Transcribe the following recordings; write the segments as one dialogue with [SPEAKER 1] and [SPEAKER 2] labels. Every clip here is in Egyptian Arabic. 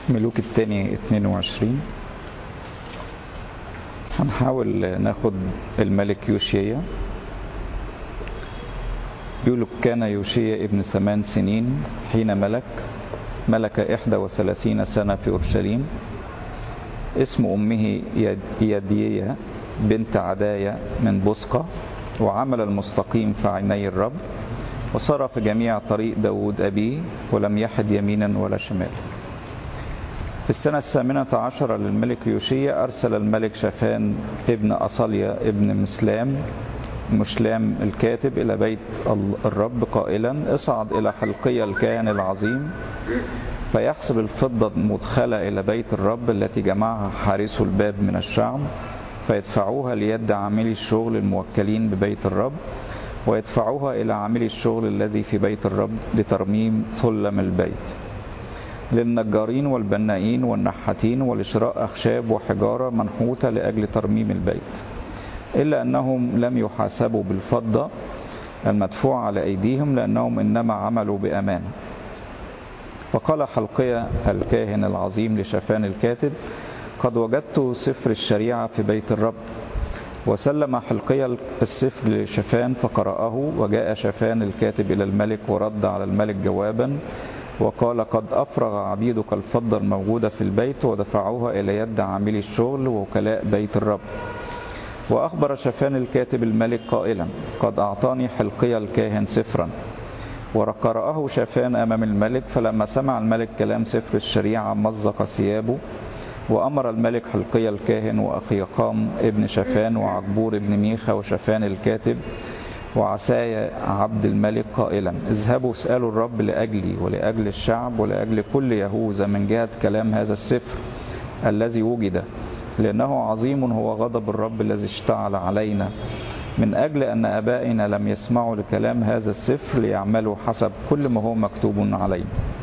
[SPEAKER 1] ملوك الثاني 22 هنحاول ناخد الملك يوشيا يقول كان يوشيا ابن ثمان سنين حين ملك ملك إحدى وثلاثين سنة في أورشليم اسم أمه يدية بنت عداية من بصقة وعمل المستقيم في عيني الرب وصار في جميع طريق داود أبيه ولم يحد يمينا ولا شمال في السنة الثامنة عشرة للملك يوشيا أرسل الملك شافان ابن أصليا ابن مسلام مشلام الكاتب إلى بيت الرب قائلا اصعد إلى حلقية الكاهن العظيم فيحسب الفضة مدخلة إلى بيت الرب التي جمعها حارس الباب من الشعب فيدفعوها ليد عاملي الشغل الموكلين ببيت الرب ويدفعوها إلى عاملي الشغل الذي في بيت الرب لترميم سلم البيت للنجارين والبنائين والنحاتين ولشراء أخشاب وحجارة منحوتة لأجل ترميم البيت إلا أنهم لم يحاسبوا بالفضة المدفوع على أيديهم لأنهم إنما عملوا بأمانة فقال حلقية الكاهن العظيم لشفان الكاتب قد وجدت سفر الشريعة في بيت الرب وسلم حلقية السفر لشفان فقرأه وجاء شفان الكاتب إلى الملك ورد على الملك جوابا وقال قد أفرغ عبيدك الفضة الموجودة في البيت ودفعوها إلى يد عاملي الشغل ووكلاء بيت الرب وأخبر شفان الكاتب الملك قائلا قد أعطاني حلقية الكاهن سفرا وقرأه شافان أمام الملك فلما سمع الملك كلام سفر الشريعة مزق ثيابه وأمر الملك حلقية الكاهن وأخيقام ابن شافان وعجبور ابن ميخا وشافان الكاتب وعسايا عبد الملك قائلا اذهبوا اسألوا الرب لأجلي ولأجل الشعب ولأجل كل يهوذا من جهة كلام هذا السفر الذي وجد لأنه عظيم هو غضب الرب الذي اشتعل علينا من أجل أن أبائنا لم يسمعوا لكلام هذا السفر ليعملوا حسب كل ما هو مكتوب عليه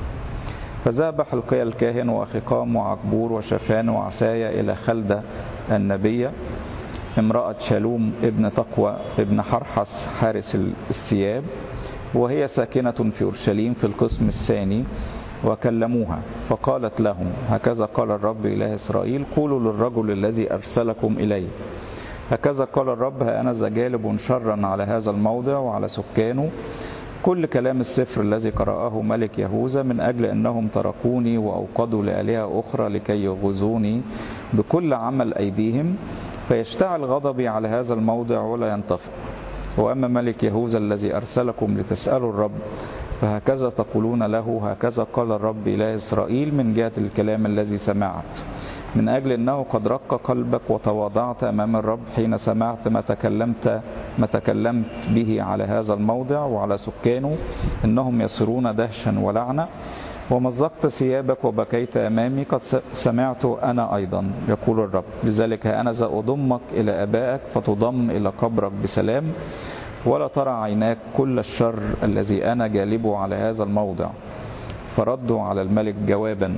[SPEAKER 1] فذهب حلقية الكاهن وأخيقام وعكبور وشفان وعسايا إلى خلدة النبية امرأة شالوم ابن تقوى ابن حرحس حارس الثياب وهي ساكنة في أورشليم في القسم الثاني وكلموها فقالت لهم هكذا قال الرب إله إسرائيل قولوا للرجل الذي أرسلكم إلي هكذا قال الرب ها أنا جالب شرا على هذا الموضع وعلى سكانه كل كلام السفر الذي قرأه ملك يهوذا من أجل أنهم تركوني وأوقدوا لآلهة أخرى لكي يغزوني بكل عمل أيديهم فيشتعل غضبي على هذا الموضع ولا ينطفئ وأما ملك يهوذا الذي أرسلكم لتسألوا الرب فهكذا تقولون له هكذا قال الرب إله إسرائيل من جهة الكلام الذي سمعت من أجل أنه قد رق قلبك وتواضعت أمام الرب حين سمعت ما تكلمت ما تكلمت به على هذا الموضع وعلى سكانه إنهم يصيرون دهشا ولعنة ومزقت ثيابك وبكيت أمامي قد سمعت أنا أيضا يقول الرب لذلك أنا ذا أضمك إلى أبائك فتضم إلى قبرك بسلام ولا ترى عيناك كل الشر الذي أنا جالبه على هذا الموضع فردوا على الملك جوابا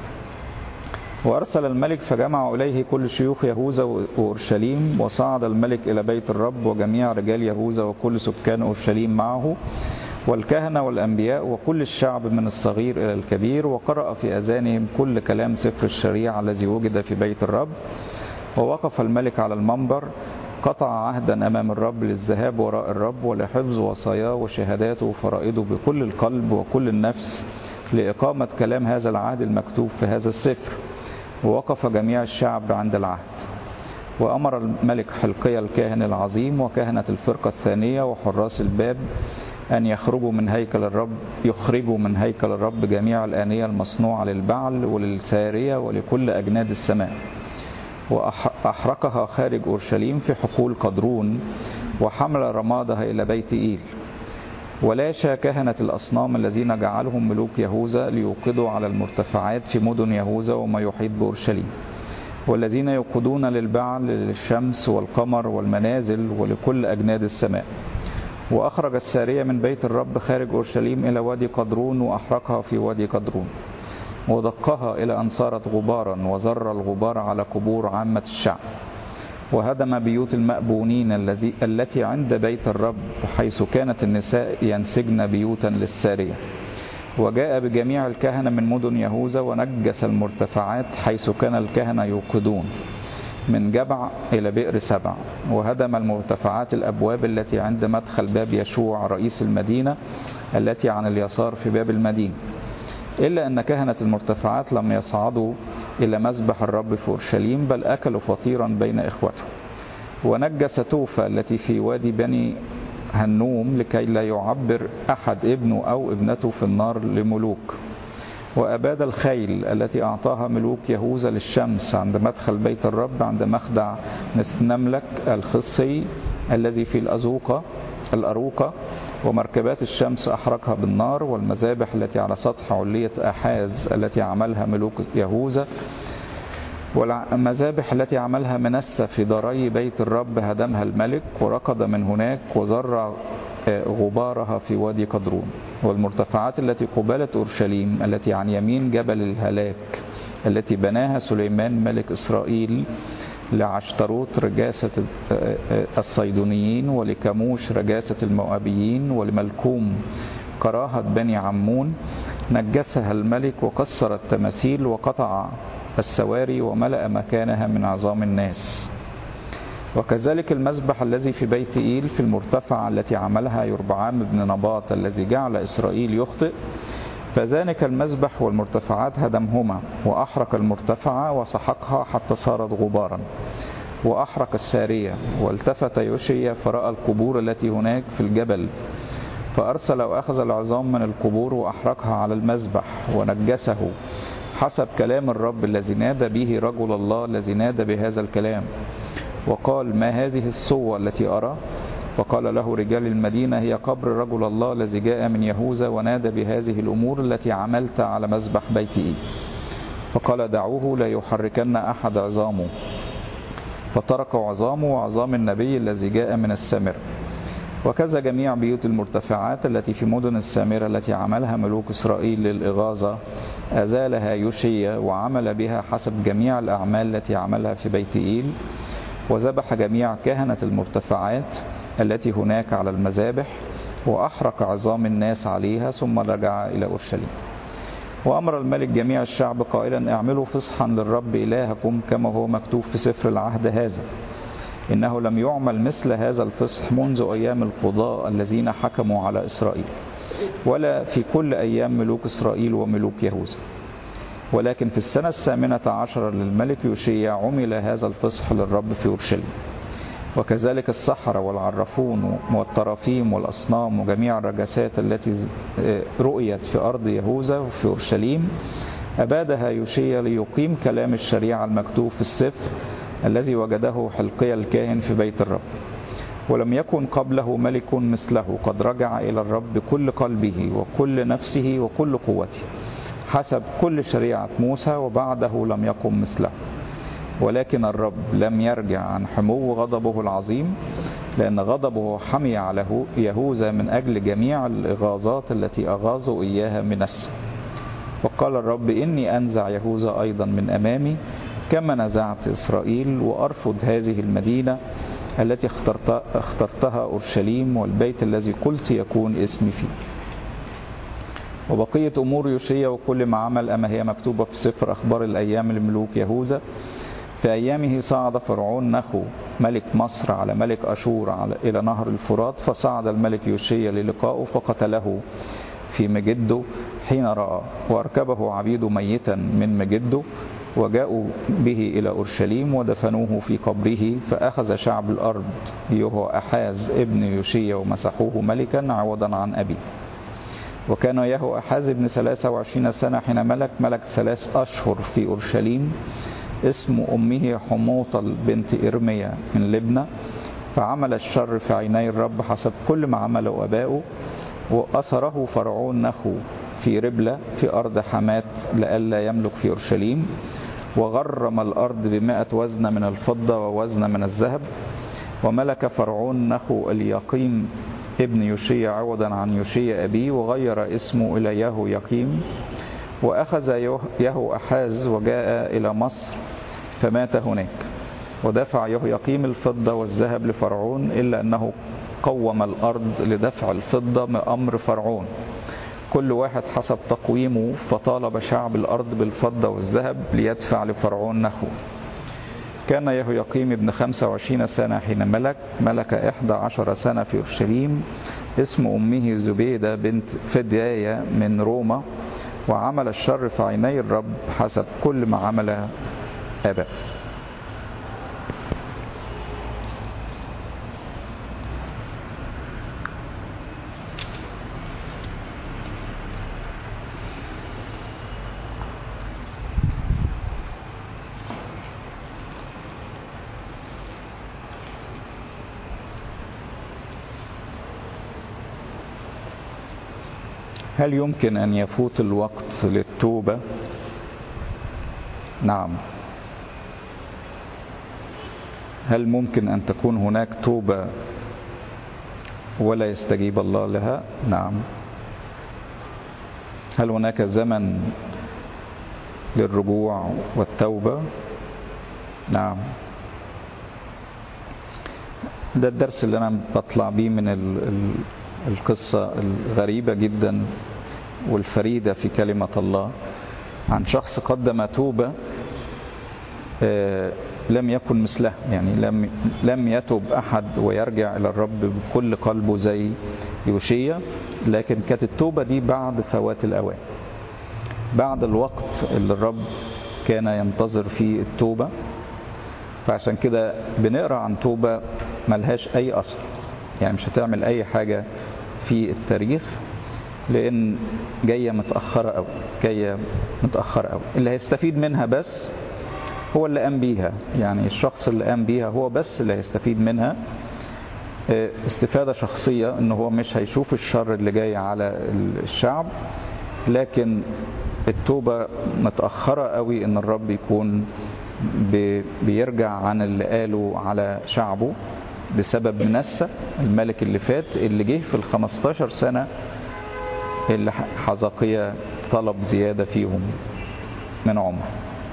[SPEAKER 1] وأرسل الملك فجمع إليه كل شيوخ يهوذا وأورشليم وصعد الملك إلى بيت الرب وجميع رجال يهوذا وكل سكان أورشليم معه والكهنة والأنبياء وكل الشعب من الصغير إلى الكبير وقرأ في أذانهم كل كلام سفر الشريعة الذي وجد في بيت الرب ووقف الملك على المنبر قطع عهدا أمام الرب للذهاب وراء الرب ولحفظ وصاياه وشهاداته وفرائضه بكل القلب وكل النفس لإقامة كلام هذا العهد المكتوب في هذا السفر ووقف جميع الشعب عند العهد وأمر الملك حلقية الكاهن العظيم وكهنة الفرقة الثانية وحراس الباب أن يخرجوا من هيكل الرب يخرجوا من هيكل الرب جميع الآنية المصنوعة للبعل وللسارية ولكل أجناد السماء وأحرقها خارج أورشليم في حقول قدرون وحمل رمادها إلى بيت إيل ولاشى كهنة الأصنام الذين جعلهم ملوك يهوذا ليوقدوا على المرتفعات في مدن يهوذا وما يحيط بأورشليم والذين يوقدون للبعل للشمس والقمر والمنازل ولكل أجناد السماء وأخرج السارية من بيت الرب خارج أورشليم إلى وادي قدرون وأحرقها في وادي قدرون ودقها إلى أن صارت غبارا وزر الغبار على قبور عامة الشعب وهدم بيوت المأبونين الذي التي عند بيت الرب حيث كانت النساء ينسجن بيوتا للسارية وجاء بجميع الكهنة من مدن يهوذا ونجس المرتفعات حيث كان الكهنة يوقدون من جبع إلى بئر سبع وهدم المرتفعات الأبواب التي عند مدخل باب يشوع رئيس المدينة التي عن اليسار في باب المدينة إلا أن كهنة المرتفعات لم يصعدوا إلى مذبح الرب في أورشليم بل أكلوا فطيرا بين إخوتهم ونجس توفى التي في وادي بني هنوم لكي لا يعبر أحد ابنه أو ابنته في النار لملوك وأباد الخيل التي أعطاها ملوك يهوذا للشمس عند مدخل بيت الرب عند مخدع نسنملك الخصي الذي في الأزوقة الأروقة ومركبات الشمس أحرقها بالنار والمذابح التي على سطح علية أحاز التي عملها ملوك يهوذا والمذابح التي عملها منسى في داري بيت الرب هدمها الملك وركض من هناك وزرع غبارها في وادي قدرون والمرتفعات التي قبالة أورشليم التي عن يمين جبل الهلاك التي بناها سليمان ملك إسرائيل لعشتروت رجاسة الصيدونيين ولكموش رجاسة المؤابيين ولملكوم كراهة بني عمون نجسها الملك وكسر التماثيل وقطع السواري وملأ مكانها من عظام الناس وكذلك المذبح الذي في بيت إيل في المرتفع التي عملها يربعام بن نباط الذي جعل إسرائيل يخطئ فذلك المذبح والمرتفعات هدمهما وأحرق المرتفعة وسحقها حتى صارت غبارا وأحرق السارية والتفت يوشيا فرأى القبور التي هناك في الجبل فأرسل وأخذ العظام من القبور وأحرقها على المذبح ونجسه حسب كلام الرب الذي نادى به رجل الله الذي نادى بهذا الكلام وقال ما هذه الصوة التي أرى فقال له رجال المدينة هي قبر رجل الله الذي جاء من يهوذا ونادى بهذه الأمور التي عملت على مذبح بيتي فقال دعوه لا يحركن أحد عظامه فتركوا عظامه وعظام النبي الذي جاء من السامرة وكذا جميع بيوت المرتفعات التي في مدن السامرة التي عملها ملوك إسرائيل للإغاظة أزالها يوشيا وعمل بها حسب جميع الأعمال التي عملها في بيت إيل وذبح جميع كهنة المرتفعات التي هناك على المذابح وأحرق عظام الناس عليها ثم رجع إلى أورشليم وأمر الملك جميع الشعب قائلا اعملوا فصحا للرب إلهكم كما هو مكتوب في سفر العهد هذا إنه لم يعمل مثل هذا الفصح منذ أيام القضاء الذين حكموا على إسرائيل ولا في كل أيام ملوك إسرائيل وملوك يهوذا ولكن في السنة الثامنة عشر للملك يوشيا عمل هذا الفصح للرب في أورشليم وكذلك السحرة والعرافون والطرافيم والأصنام وجميع الرجسات التي رؤيت في أرض يهوذا وفي أورشليم أبادها يوشيا ليقيم كلام الشريعة المكتوب في السفر الذي وجده حلقيا الكاهن في بيت الرب ولم يكن قبله ملك مثله قد رجع إلى الرب بكل قلبه وكل نفسه وكل قوته حسب كل شريعة موسى وبعده لم يقم مثله ولكن الرب لم يرجع عن حمو غضبه العظيم لأن غضبه حمي على يهوذا من أجل جميع الإغاظات التي أغاظوا إياها من السم وقال الرب إني أنزع يهوذا أيضا من أمامي كما نزعت إسرائيل وأرفض هذه المدينة التي اخترت اخترتها أورشليم والبيت الذي قلت يكون اسمي فيه وبقية أمور يوشيا وكل ما عمل أما هي مكتوبة في سفر أخبار الأيام لملوك يهوذا في أيامه صعد فرعون نخو ملك مصر على ملك أشور على إلى نهر الفرات فصعد الملك يوشيا للقائه فقتله في مجده حين رأى وأركبه عبيده ميتا من مجده وجاءوا به إلى أورشليم ودفنوه في قبره فأخذ شعب الأرض يهو أحاز ابن يوشيا ومسحوه ملكا عوضا عن أبيه وكان يهو أحاز ابن 23 سنة حين ملك ملك ثلاث أشهر في أورشليم اسم أمه حموطل بنت إرميا من لبنى فعمل الشر في عيني الرب حسب كل ما عمله أباؤه وأسره فرعون نخو في ربلة في أرض حمات لئلا يملك في أورشليم وغرم الأرض بمائة وزن من الفضة ووزن من الذهب وملك فرعون نخو اليقيم ابن يوشيا عوضا عن يوشيا أبيه وغير اسمه إلى يهو يقيم وأخذ يهو أحاز وجاء إلى مصر فمات هناك ودفع يهو يقيم الفضة والذهب لفرعون إلا أنه قوم الأرض لدفع الفضة من أمر فرعون كل واحد حسب تقويمه فطالب شعب الأرض بالفضة والذهب ليدفع لفرعون نحو كان يهويقيم ابن 25 سنة حين ملك ملك 11 سنة في أورشليم اسم أمه زبيدة بنت فداية من روما وعمل الشر في عيني الرب حسب كل ما عمل آباء هل يمكن أن يفوت الوقت للتوبة؟ نعم. هل ممكن أن تكون هناك توبة ولا يستجيب الله لها؟ نعم. هل هناك زمن للرجوع والتوبة؟ نعم. ده الدرس اللي أنا بطلع بيه من ال القصة الغريبة جدا والفريدة في كلمة الله عن شخص قدم توبة لم يكن مثله يعني لم لم يتب أحد ويرجع إلى الرب بكل قلبه زي يوشيا لكن كانت التوبة دي بعد فوات الأوان بعد الوقت اللي الرب كان ينتظر فيه التوبة فعشان كده بنقرأ عن توبة ملهاش أي أثر يعني مش هتعمل أي حاجة في التاريخ لأن جاية متأخرة أوي جاية متأخرة أوي اللي هيستفيد منها بس هو اللي قام بيها يعني الشخص اللي قام بيها هو بس اللي هيستفيد منها استفادة شخصية ان هو مش هيشوف الشر اللي جاي على الشعب لكن التوبة متأخرة قوي ان الرب يكون بيرجع عن اللي قاله على شعبه بسبب منسى الملك اللي فات اللي جه في ال 15 سنة اللي حزقية طلب زيادة فيهم من عمر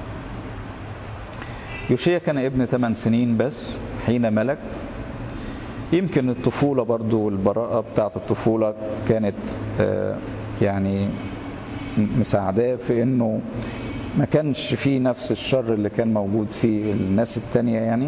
[SPEAKER 1] يوشيا كان ابن 8 سنين بس حين ملك يمكن الطفولة برضو والبراءة بتاعت الطفولة كانت يعني مساعداه في انه ما كانش فيه نفس الشر اللي كان موجود في الناس التانية يعني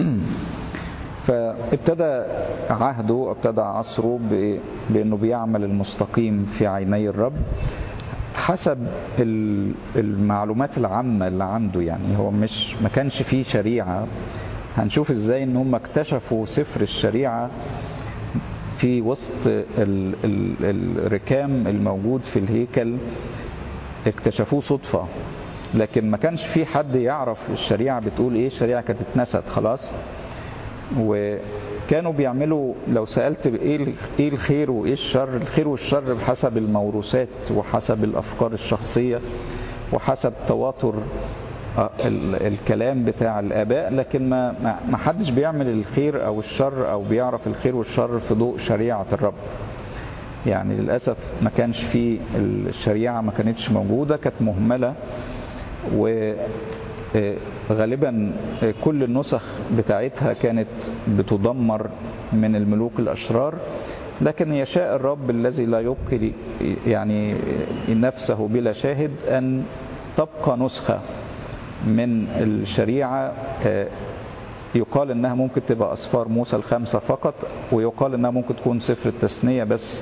[SPEAKER 1] فابتدى عهده ابتدى عصره بانه بيعمل المستقيم في عيني الرب حسب المعلومات العامة اللي عنده يعني هو مش ما كانش فيه شريعة هنشوف ازاي ان هم اكتشفوا سفر الشريعة في وسط ال ال الركام الموجود في الهيكل اكتشفوه صدفة لكن ما كانش في حد يعرف الشريعة بتقول ايه الشريعة كانت اتنست خلاص وكانوا بيعملوا لو سألت ايه ايه الخير وايه الشر الخير والشر بحسب الموروثات وحسب الافكار الشخصية وحسب تواتر الكلام بتاع الاباء لكن ما ما حدش بيعمل الخير او الشر او بيعرف الخير والشر في ضوء شريعة الرب يعني للاسف ما كانش في الشريعة ما كانتش موجودة كانت مهملة و غالبا كل النسخ بتاعتها كانت بتدمر من الملوك الأشرار لكن يشاء الرب الذي لا يبقي يعني نفسه بلا شاهد أن تبقى نسخة من الشريعة يقال انها ممكن تبقى اسفار موسى الخمسة فقط ويقال انها ممكن تكون سفر التثنية بس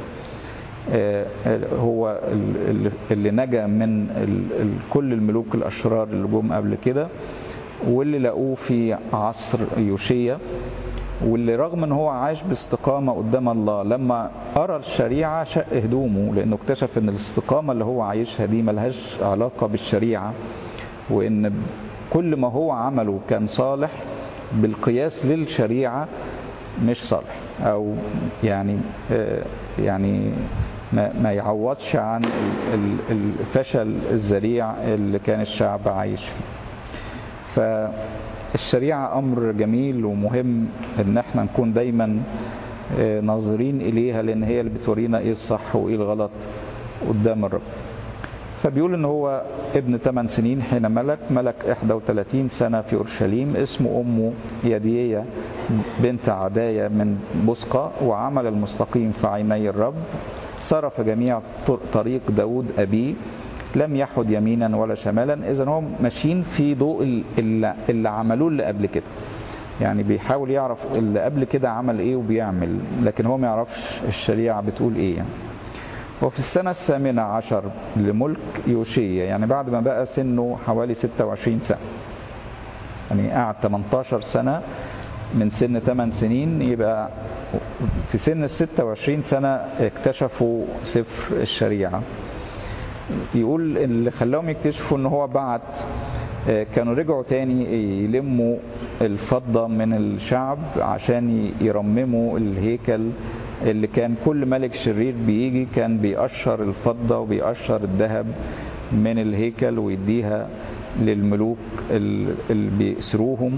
[SPEAKER 1] هو اللي نجا من كل الملوك الاشرار اللي جم قبل كده واللي لقوه في عصر يوشيا واللي رغم ان هو عاش باستقامة قدام الله لما قرا الشريعة شق هدومه لانه اكتشف ان الاستقامة اللي هو عايشها دي ملهاش علاقة بالشريعة وان كل ما هو عمله كان صالح بالقياس للشريعة مش صالح او يعني يعني ما, ما يعوضش عن الفشل الذريع اللي كان الشعب عايش فيه فالشريعة أمر جميل ومهم إن احنا نكون دايما ناظرين إليها لأن هي اللي بتورينا إيه الصح وإيه الغلط قدام الرب فبيقول إن هو ابن 8 سنين حين ملك ملك 31 سنة في أورشليم اسم أمه يديية بنت عداية من بسقة وعمل المستقيم في عيني الرب سار في جميع طريق داود أبيه لم يحد يمينا ولا شمالا إذا هو ماشيين في ضوء اللي, اللي عملوه اللي قبل كده يعني بيحاول يعرف اللي قبل كده عمل ايه وبيعمل لكن هو ما يعرفش الشريعة بتقول ايه يعني. وفي السنة الثامنة عشر لملك يوشيا يعني بعد ما بقى سنه حوالي 26 سنة يعني قعد 18 سنة من سن 8 سنين يبقى في سن ال 26 سنة اكتشفوا سفر الشريعة يقول اللي خلاهم يكتشفوا ان هو بعت كانوا رجعوا تاني يلموا الفضة من الشعب عشان يرمموا الهيكل اللي كان كل ملك شرير بيجي كان بيقشر الفضة وبيقشر الذهب من الهيكل ويديها للملوك اللي بيسروهم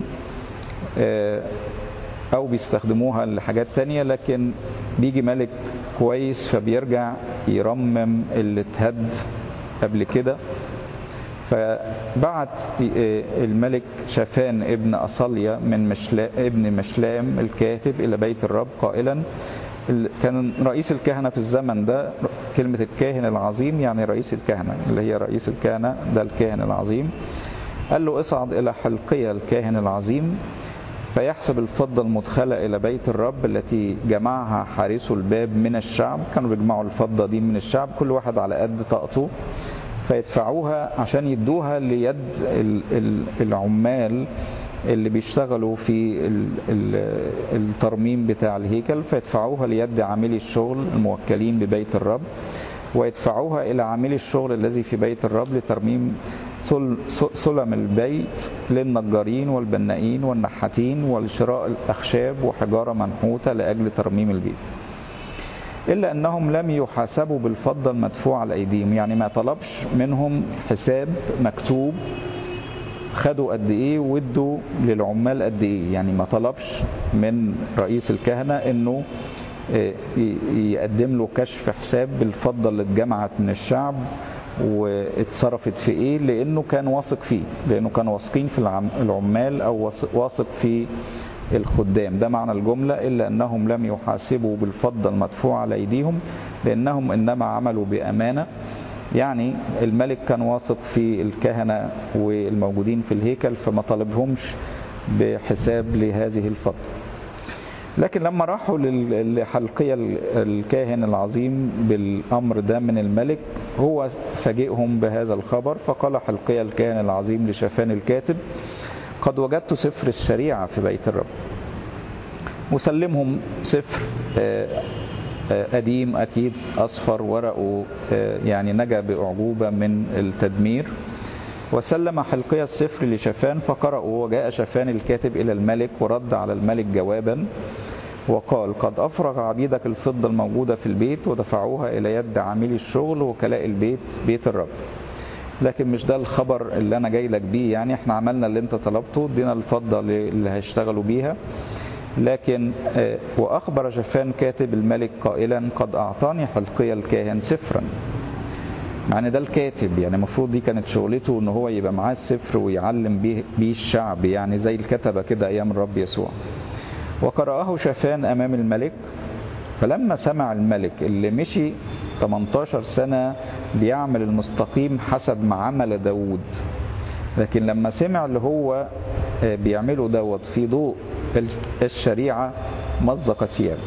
[SPEAKER 1] أو بيستخدموها لحاجات تانية لكن بيجي ملك كويس فبيرجع يرمم اللي اتهد قبل كده فبعت الملك شافان ابن أصليا من مشلا ابن مشلام الكاتب إلى بيت الرب قائلا كان رئيس الكهنة في الزمن ده كلمة الكاهن العظيم يعني رئيس الكهنة اللي هي رئيس الكهنة ده الكاهن العظيم قال له اصعد إلى حلقية الكاهن العظيم فيحسب الفضة المدخلة إلى بيت الرب التي جمعها حارسو الباب من الشعب كانوا بيجمعوا الفضة دي من الشعب كل واحد على قد طاقته فيدفعوها عشان يدوها ليد العمال اللي بيشتغلوا في الترميم بتاع الهيكل فيدفعوها ليد عاملي الشغل الموكلين ببيت الرب ويدفعوها إلى عاملي الشغل الذي في بيت الرب لترميم سلم البيت للنجارين والبنائين والنحاتين ولشراء الأخشاب وحجارة منحوتة لأجل ترميم البيت إلا أنهم لم يحاسبوا بالفضة المدفوعة على أيديهم يعني ما طلبش منهم حساب مكتوب خدوا قد إيه وادوا للعمال قد إيه يعني ما طلبش من رئيس الكهنة أنه يقدم له كشف حساب بالفضة اللي اتجمعت من الشعب واتصرفت في ايه لانه كان واثق فيه لانه كانوا واثقين في العمال او واثق في الخدام ده معنى الجملة إلا أنهم لم يحاسبوا بالفضة المدفوعة على أيديهم لأنهم إنما عملوا بأمانة يعني الملك كان واثق في الكهنة والموجودين في الهيكل فما طلبهمش بحساب لهذه الفضة لكن لما راحوا لحلقية الكاهن العظيم بالأمر ده من الملك هو فاجئهم بهذا الخبر فقال حلقية الكاهن العظيم لشافان الكاتب قد وجدت سفر الشريعة في بيت الرب وسلمهم سفر قديم أكيد أصفر ورقه يعني نجا بأعجوبة من التدمير وسلم حلقية السفر لشفان فقرأوا وجاء شفان الكاتب إلى الملك ورد على الملك جوابا وقال قد أفرغ عبيدك الفضة الموجودة في البيت ودفعوها إلى يد عاملي الشغل وكلاء البيت بيت الرب لكن مش ده الخبر اللي أنا جاي لك بيه يعني احنا عملنا اللي انت طلبته ادينا الفضة اللي هيشتغلوا بيها لكن وأخبر شفان كاتب الملك قائلا قد أعطاني حلقية الكاهن سفرا يعني ده الكاتب يعني المفروض دي كانت شغلته ان هو يبقى معاه السفر ويعلم بيه, بيه الشعب يعني زي الكتبة كده ايام الرب يسوع وقرأه شافان امام الملك فلما سمع الملك اللي مشي 18 سنة بيعمل المستقيم حسب ما عمل داود لكن لما سمع اللي هو بيعمله دوت في ضوء الشريعة مزق ثيابه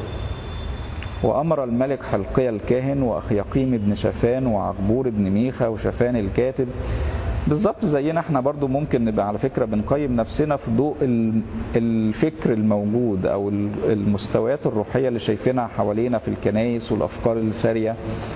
[SPEAKER 1] وأمر الملك حلقية الكاهن وأخيقيم بن شفان وعقبور بن ميخا وشفان الكاتب بالظبط زينا احنا برضو ممكن نبقى على فكرة بنقيم نفسنا في ضوء الفكر الموجود أو المستويات الروحية اللي شايفينها حوالينا في الكنايس والأفكار السارية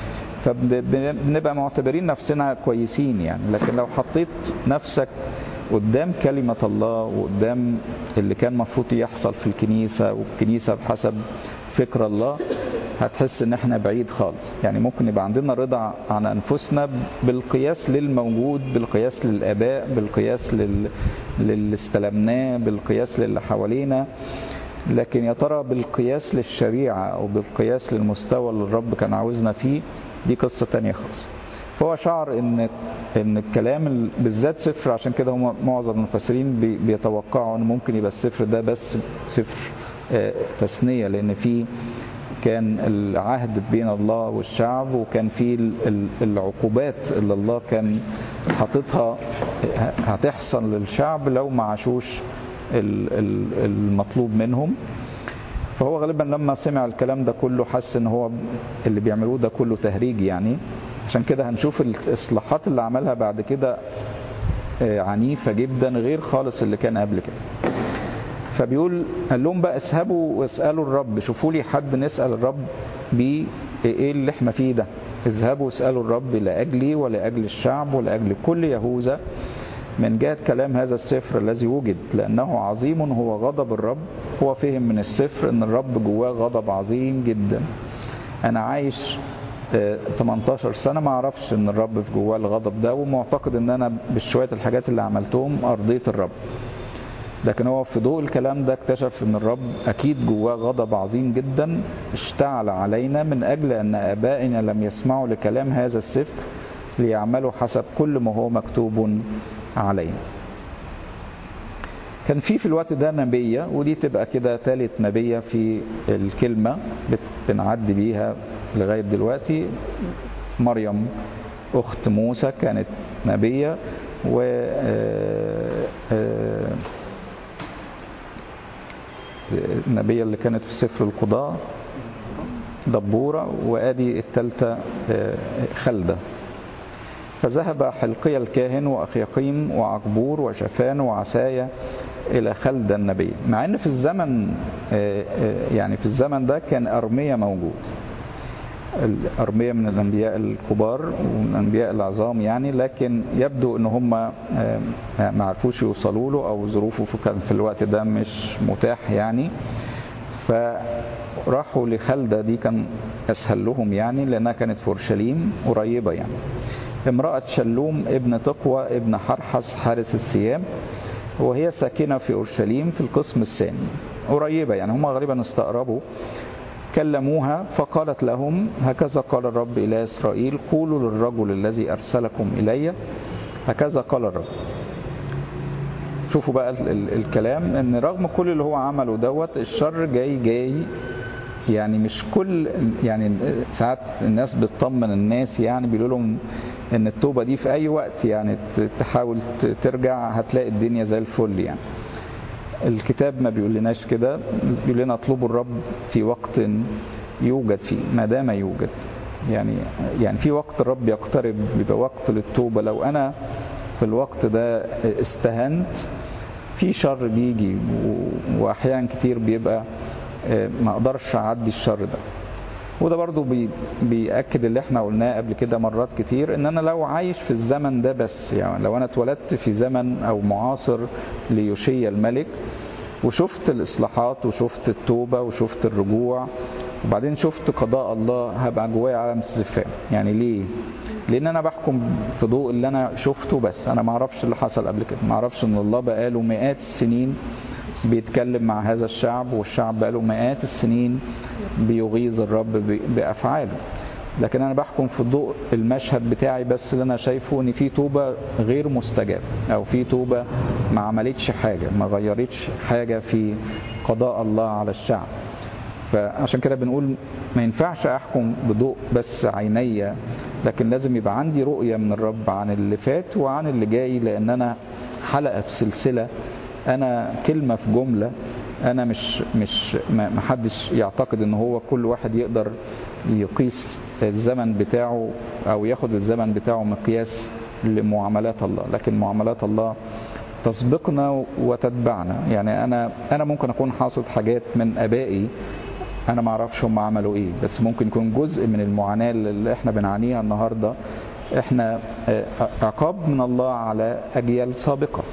[SPEAKER 1] فبنبقى معتبرين نفسنا كويسين يعني لكن لو حطيت نفسك قدام كلمة الله وقدام اللي كان مفروض يحصل في الكنيسة والكنيسة بحسب فكر الله هتحس ان احنا بعيد خالص يعني ممكن يبقى عندنا رضا عن انفسنا بالقياس للموجود بالقياس للاباء بالقياس لل... للي استلمناه بالقياس للي حوالينا لكن يا ترى بالقياس للشريعة او بالقياس للمستوى اللي الرب كان عاوزنا فيه دي قصة تانية خالص فهو شعر ان ان الكلام بالذات سفر عشان كده هم معظم المفسرين بيتوقعوا ان ممكن يبقى السفر ده بس سفر تثنية لأن في كان العهد بين الله والشعب وكان في العقوبات اللي الله كان حاططها هتحصل للشعب لو ما عاشوش المطلوب منهم فهو غالبا لما سمع الكلام ده كله حس ان هو اللي بيعملوه ده كله تهريج يعني عشان كده هنشوف الاصلاحات اللي عملها بعد كده عنيفة جدا غير خالص اللي كان قبل كده فبيقول قال لهم بقى اسهبوا واسألوا الرب شوفوا لي حد نسأل الرب بيه ايه اللي احنا فيه ده اذهبوا اسألوا الرب لأجلي ولأجل الشعب ولأجل كل يهوذا من جهة كلام هذا السفر الذي وجد لأنه عظيم هو غضب الرب هو فهم من السفر أن الرب جواه غضب عظيم جدا أنا عايش 18 سنة ما أعرفش أن الرب في جواه الغضب ده ومعتقد أن أنا بشوية الحاجات اللي عملتهم أرضيت الرب لكن هو في ضوء الكلام ده اكتشف ان الرب اكيد جواه غضب عظيم جدا اشتعل علينا من اجل ان ابائنا لم يسمعوا لكلام هذا السفر ليعملوا حسب كل ما هو مكتوب علينا كان في في الوقت ده نبية ودي تبقى كده ثالث نبية في الكلمة بنعدي بيها لغاية دلوقتي مريم أخت موسى كانت نبية و النبية اللي كانت في سفر القضاء دبورة وآدي الثالثة خلدة فذهب حلقي الكاهن وأخيقيم وعقبور وشفان وعسايا إلى خلدة النبي مع أن في الزمن يعني في الزمن ده كان أرمية موجود الأرمية من الأنبياء الكبار ومن الأنبياء العظام يعني لكن يبدو أن هم ما عرفوش يوصلوا له أو ظروفه كان في الوقت ده مش متاح يعني فراحوا لخلدة دي كان أسهل لهم يعني لأنها كانت في أورشليم قريبة يعني امرأة شلوم ابن تقوى ابن حرحس حارس الثياب وهي ساكنة في أورشليم في القسم الثاني قريبة يعني هم غالبا استقربوا كلموها فقالت لهم هكذا قال الرب إلى إسرائيل قولوا للرجل الذي أرسلكم إلي هكذا قال الرب شوفوا بقى ال ال الكلام ان رغم كل اللي هو عمله دوت الشر جاي جاي يعني مش كل يعني ساعات الناس بتطمن الناس يعني بيقولوا لهم ان التوبه دي في اي وقت يعني تحاول ترجع هتلاقي الدنيا زي الفل يعني الكتاب ما بيقول لناش كده بيقول لنا اطلبوا الرب في وقت يوجد فيه ما دام يوجد يعني يعني في وقت الرب يقترب بيبقى وقت للتوبه لو انا في الوقت ده استهنت في شر بيجي واحيانا كتير بيبقى ما اقدرش اعدي الشر ده وده برضو بي بيأكد اللي احنا قلناه قبل كده مرات كتير ان انا لو عايش في الزمن ده بس يعني لو انا اتولدت في زمن او معاصر ليوشيا الملك وشفت الاصلاحات وشفت التوبة وشفت الرجوع وبعدين شفت قضاء الله هبقى جوايا علم استفهام يعني ليه لان انا بحكم في ضوء اللي انا شفته بس انا ما اعرفش اللي حصل قبل كده ما اعرفش ان الله بقاله مئات السنين بيتكلم مع هذا الشعب والشعب بقاله مئات السنين بيغيظ الرب بافعاله لكن انا بحكم في ضوء المشهد بتاعي بس اللي انا شايفه ان في توبه غير مستجابه او في توبه ما عملتش حاجه ما غيرتش حاجه في قضاء الله على الشعب فعشان كده بنقول ما ينفعش احكم بضوء بس عينيا لكن لازم يبقى عندي رؤيه من الرب عن اللي فات وعن اللي جاي لان انا حلقه في سلسله انا كلمه في جمله انا مش مش ما حدش يعتقد ان هو كل واحد يقدر يقيس الزمن بتاعه او ياخد الزمن بتاعه مقياس لمعاملات الله لكن معاملات الله تسبقنا وتتبعنا يعني انا انا ممكن اكون حاصد حاجات من ابائي انا ما اعرفش هم عملوا ايه بس ممكن يكون جزء من المعاناه اللي احنا بنعانيها النهارده احنا عقاب من الله على اجيال سابقه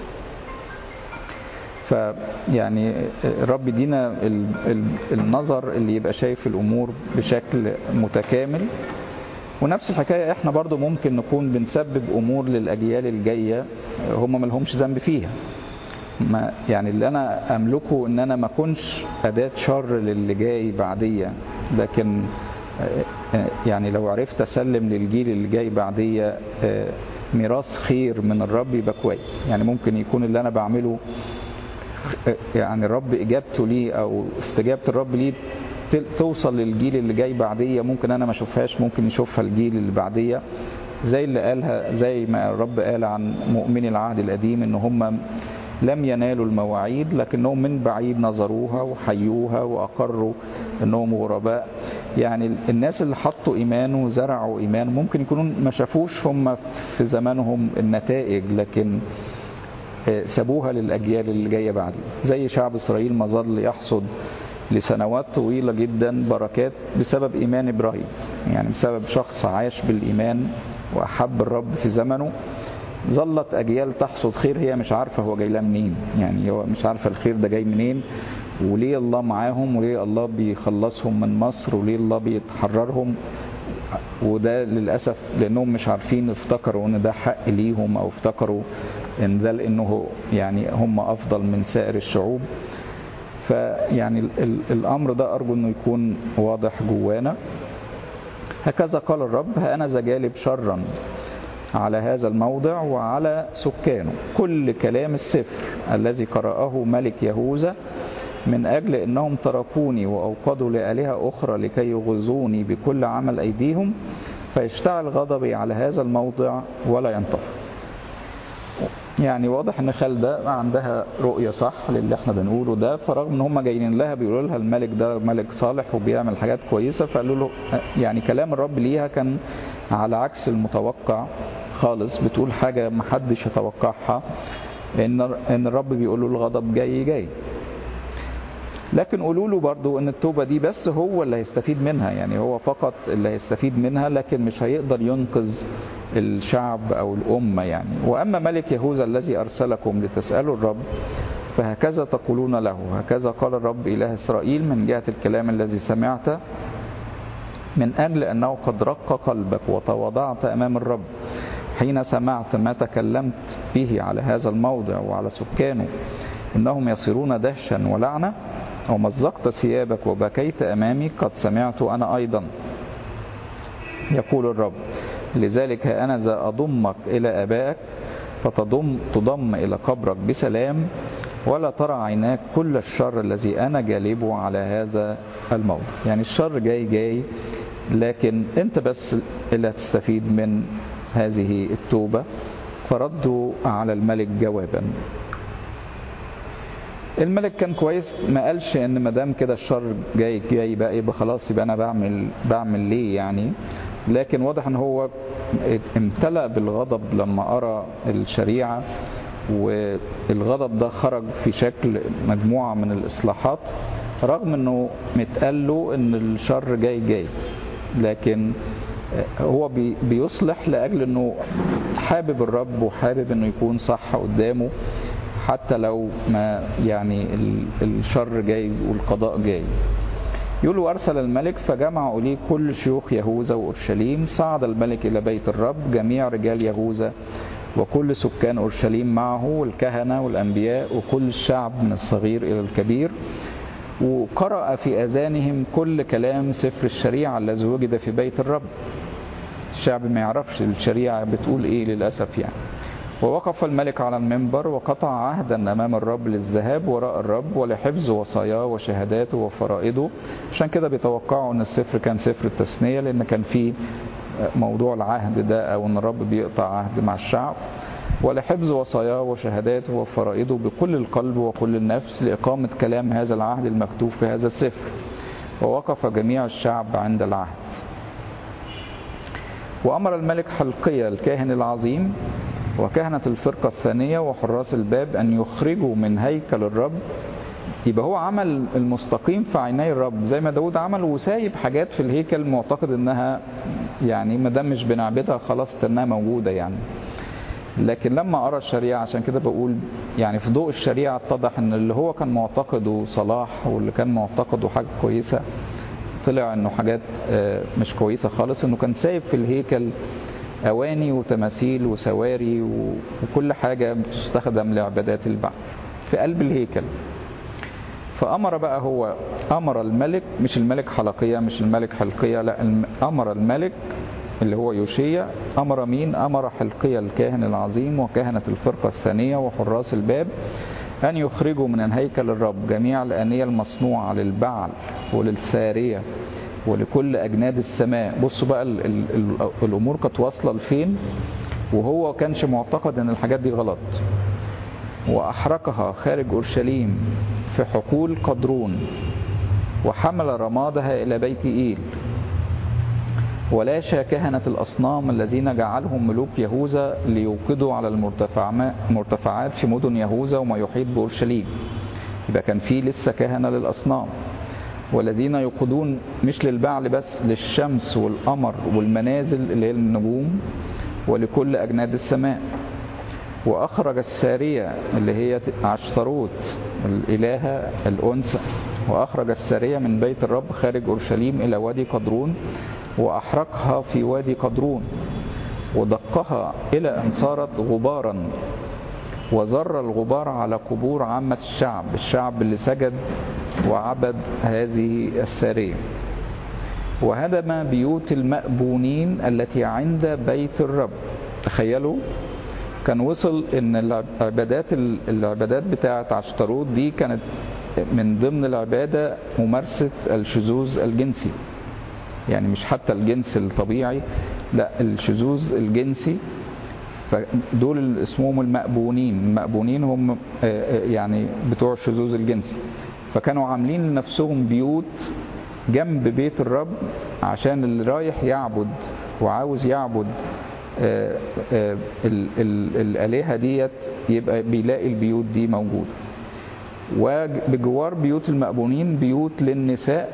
[SPEAKER 1] فيعني الرب يدينا النظر اللي يبقى شايف الامور بشكل متكامل ونفس الحكايه احنا برضو ممكن نكون بنسبب امور للاجيال الجايه هم ما لهمش ذنب فيها ما يعني اللي انا املكه ان انا ما اكونش اداه شر للي جاي بعديه لكن يعني لو عرفت اسلم للجيل اللي جاي بعديه ميراث خير من الرب يبقى كويس يعني ممكن يكون اللي انا بعمله يعني الرب اجابته ليه او استجابه الرب ليه توصل للجيل اللي جاي بعدية ممكن أنا ما أشوفهاش ممكن يشوفها الجيل اللي بعدية زي اللي قالها زي ما الرب قال عن مؤمني العهد القديم إن هم لم ينالوا المواعيد لكنهم من بعيد نظروها وحيوها وأقروا أنهم غرباء يعني الناس اللي حطوا إيمان وزرعوا إيمان ممكن يكونوا ما شافوش هم في زمانهم النتائج لكن سابوها للأجيال اللي جاية بعد زي شعب إسرائيل ما ظل يحصد لسنوات طويلة جدا بركات بسبب إيمان إبراهيم يعني بسبب شخص عاش بالإيمان وأحب الرب في زمنه ظلت أجيال تحصد خير هي مش عارفة هو جاي لها منين يعني هو مش عارفة الخير ده جاي منين وليه الله معاهم وليه الله بيخلصهم من مصر وليه الله بيتحررهم وده للأسف لأنهم مش عارفين افتكروا ان ده حق ليهم أو افتكروا ان ده لأنه يعني هم أفضل من سائر الشعوب فيعني الأمر ده أرجو أنه يكون واضح جوانا هكذا قال الرب ها أنا ذا جالب شرا على هذا الموضع وعلى سكانه كل كلام السفر الذي قرأه ملك يهوذا من أجل أنهم تركوني وأوقدوا لآلهة أخرى لكي يغزوني بكل عمل أيديهم فيشتعل غضبي على هذا الموضع ولا ينطفئ يعني واضح ان خالدة عندها رؤية صح للي احنا بنقوله ده فرغم ان هم جايين لها بيقولوا لها الملك ده ملك صالح وبيعمل حاجات كويسة فقالوا له يعني كلام الرب ليها كان على عكس المتوقع خالص بتقول حاجة محدش يتوقعها ان ان الرب بيقول له الغضب جاي جاي لكن قولوا له برضو ان التوبة دي بس هو اللي هيستفيد منها يعني هو فقط اللي هيستفيد منها لكن مش هيقدر ينقذ الشعب او الامة يعني واما ملك يهوذا الذي ارسلكم لتسألوا الرب فهكذا تقولون له هكذا قال الرب اله اسرائيل من جهة الكلام الذي سمعت من اجل انه قد رق قلبك وتواضعت امام الرب حين سمعت ما تكلمت به على هذا الموضع وعلى سكانه انهم يصيرون دهشا ولعنه ومزقت ثيابك وبكيت امامي قد سمعت انا ايضا يقول الرب لذلك أنا ذا أضمك إلى أبائك فتضم تضم إلى قبرك بسلام ولا ترى عيناك كل الشر الذي أنا جالبه على هذا الموضع يعني الشر جاي جاي لكن أنت بس اللي هتستفيد من هذه التوبة فردوا على الملك جوابا الملك كان كويس ما قالش ان ما دام كده الشر جاي جاي بقى يبقى خلاص يبقى انا بعمل بعمل ليه يعني لكن واضح ان هو امتلأ بالغضب لما أرى الشريعة والغضب ده خرج في شكل مجموعة من الإصلاحات رغم أنه متقال له أن الشر جاي جاي لكن هو بيصلح لأجل أنه حابب الرب وحابب أنه يكون صح قدامه حتى لو ما يعني الشر جاي والقضاء جاي يقول أرسل الملك فجمع إليه كل شيوخ يهوذا وأورشليم صعد الملك إلى بيت الرب جميع رجال يهوذا وكل سكان أورشليم معه والكهنة والأنبياء وكل الشعب من الصغير إلى الكبير وقرأ في أذانهم كل كلام سفر الشريعة الذي وجد في بيت الرب الشعب ما يعرفش الشريعة بتقول إيه للأسف يعني ووقف الملك على المنبر وقطع عهدا أمام الرب للذهاب وراء الرب ولحفظ وصاياه وشهاداته وفرائضه عشان كده بيتوقعوا أن السفر كان سفر التثنية لأن كان فيه موضوع العهد ده أو أن الرب بيقطع عهد مع الشعب ولحفظ وصاياه وشهاداته وفرائضه بكل القلب وكل النفس لإقامة كلام هذا العهد المكتوب في هذا السفر ووقف جميع الشعب عند العهد وأمر الملك حلقية الكاهن العظيم وكهنة الفرقة الثانية وحراس الباب أن يخرجوا من هيكل الرب يبقى هو عمل المستقيم في عيني الرب زي ما داود عمل وسايب حاجات في الهيكل معتقد انها يعني ما دام مش بنعبدها خلاص انها موجوده يعني لكن لما ارى الشريعه عشان كده بقول يعني في ضوء الشريعه اتضح ان اللي هو كان معتقده صلاح واللي كان معتقده حاجه كويسه طلع انه حاجات مش كويسه خالص انه كان سايب في الهيكل اواني وتماثيل وسواري وكل حاجه بتستخدم لعبادات البعث في قلب الهيكل فأمر بقى هو أمر الملك مش الملك حلقية مش الملك حلقية لا أمر الملك اللي هو يوشيا أمر مين أمر حلقية الكاهن العظيم وكهنة الفرقة الثانية وحراس الباب أن يخرجوا من هيكل الرب جميع الآنية المصنوعة للبعل وللسارية ولكل أجناد السماء بصوا بقى ال ال ال الأمور كانت واصلة لفين وهو كانش معتقد أن الحاجات دي غلط وأحرقها خارج أورشليم في حقول قدرون وحمل رمادها إلى بيت إيل ولاشى كهنة الأصنام الذين جعلهم ملوك يهوذا ليوقدوا على المرتفعات في مدن يهوذا وما يحيط بأورشليم يبقى كان في لسه كهنة للأصنام والذين يوقدون مش للبعل بس للشمس والقمر والمنازل اللي هي النجوم ولكل أجناد السماء وأخرج السارية اللي هي عشتروت الإلهة الأنثى وأخرج السارية من بيت الرب خارج أورشليم إلى وادي قدرون وأحرقها في وادي قدرون ودقها إلى أن صارت غبارا وزر الغبار على قبور عامة الشعب الشعب اللي سجد وعبد هذه السارية وهدم بيوت المأبونين التي عند بيت الرب تخيلوا كان وصل ان العبادات العبادات بتاعه عشتروت دي كانت من ضمن العباده ممارسه الشذوذ الجنسي يعني مش حتى الجنس الطبيعي لا الشذوذ الجنسي فدول اسمهم المأبونين المأبونين هم يعني بتوع الشذوذ الجنسي فكانوا عاملين لنفسهم بيوت جنب بيت الرب عشان اللي رايح يعبد وعاوز يعبد آآ آآ ال ال الآلهة ديت يبقى بيلاقي البيوت دي موجودة وبجوار بيوت المأبونين بيوت للنساء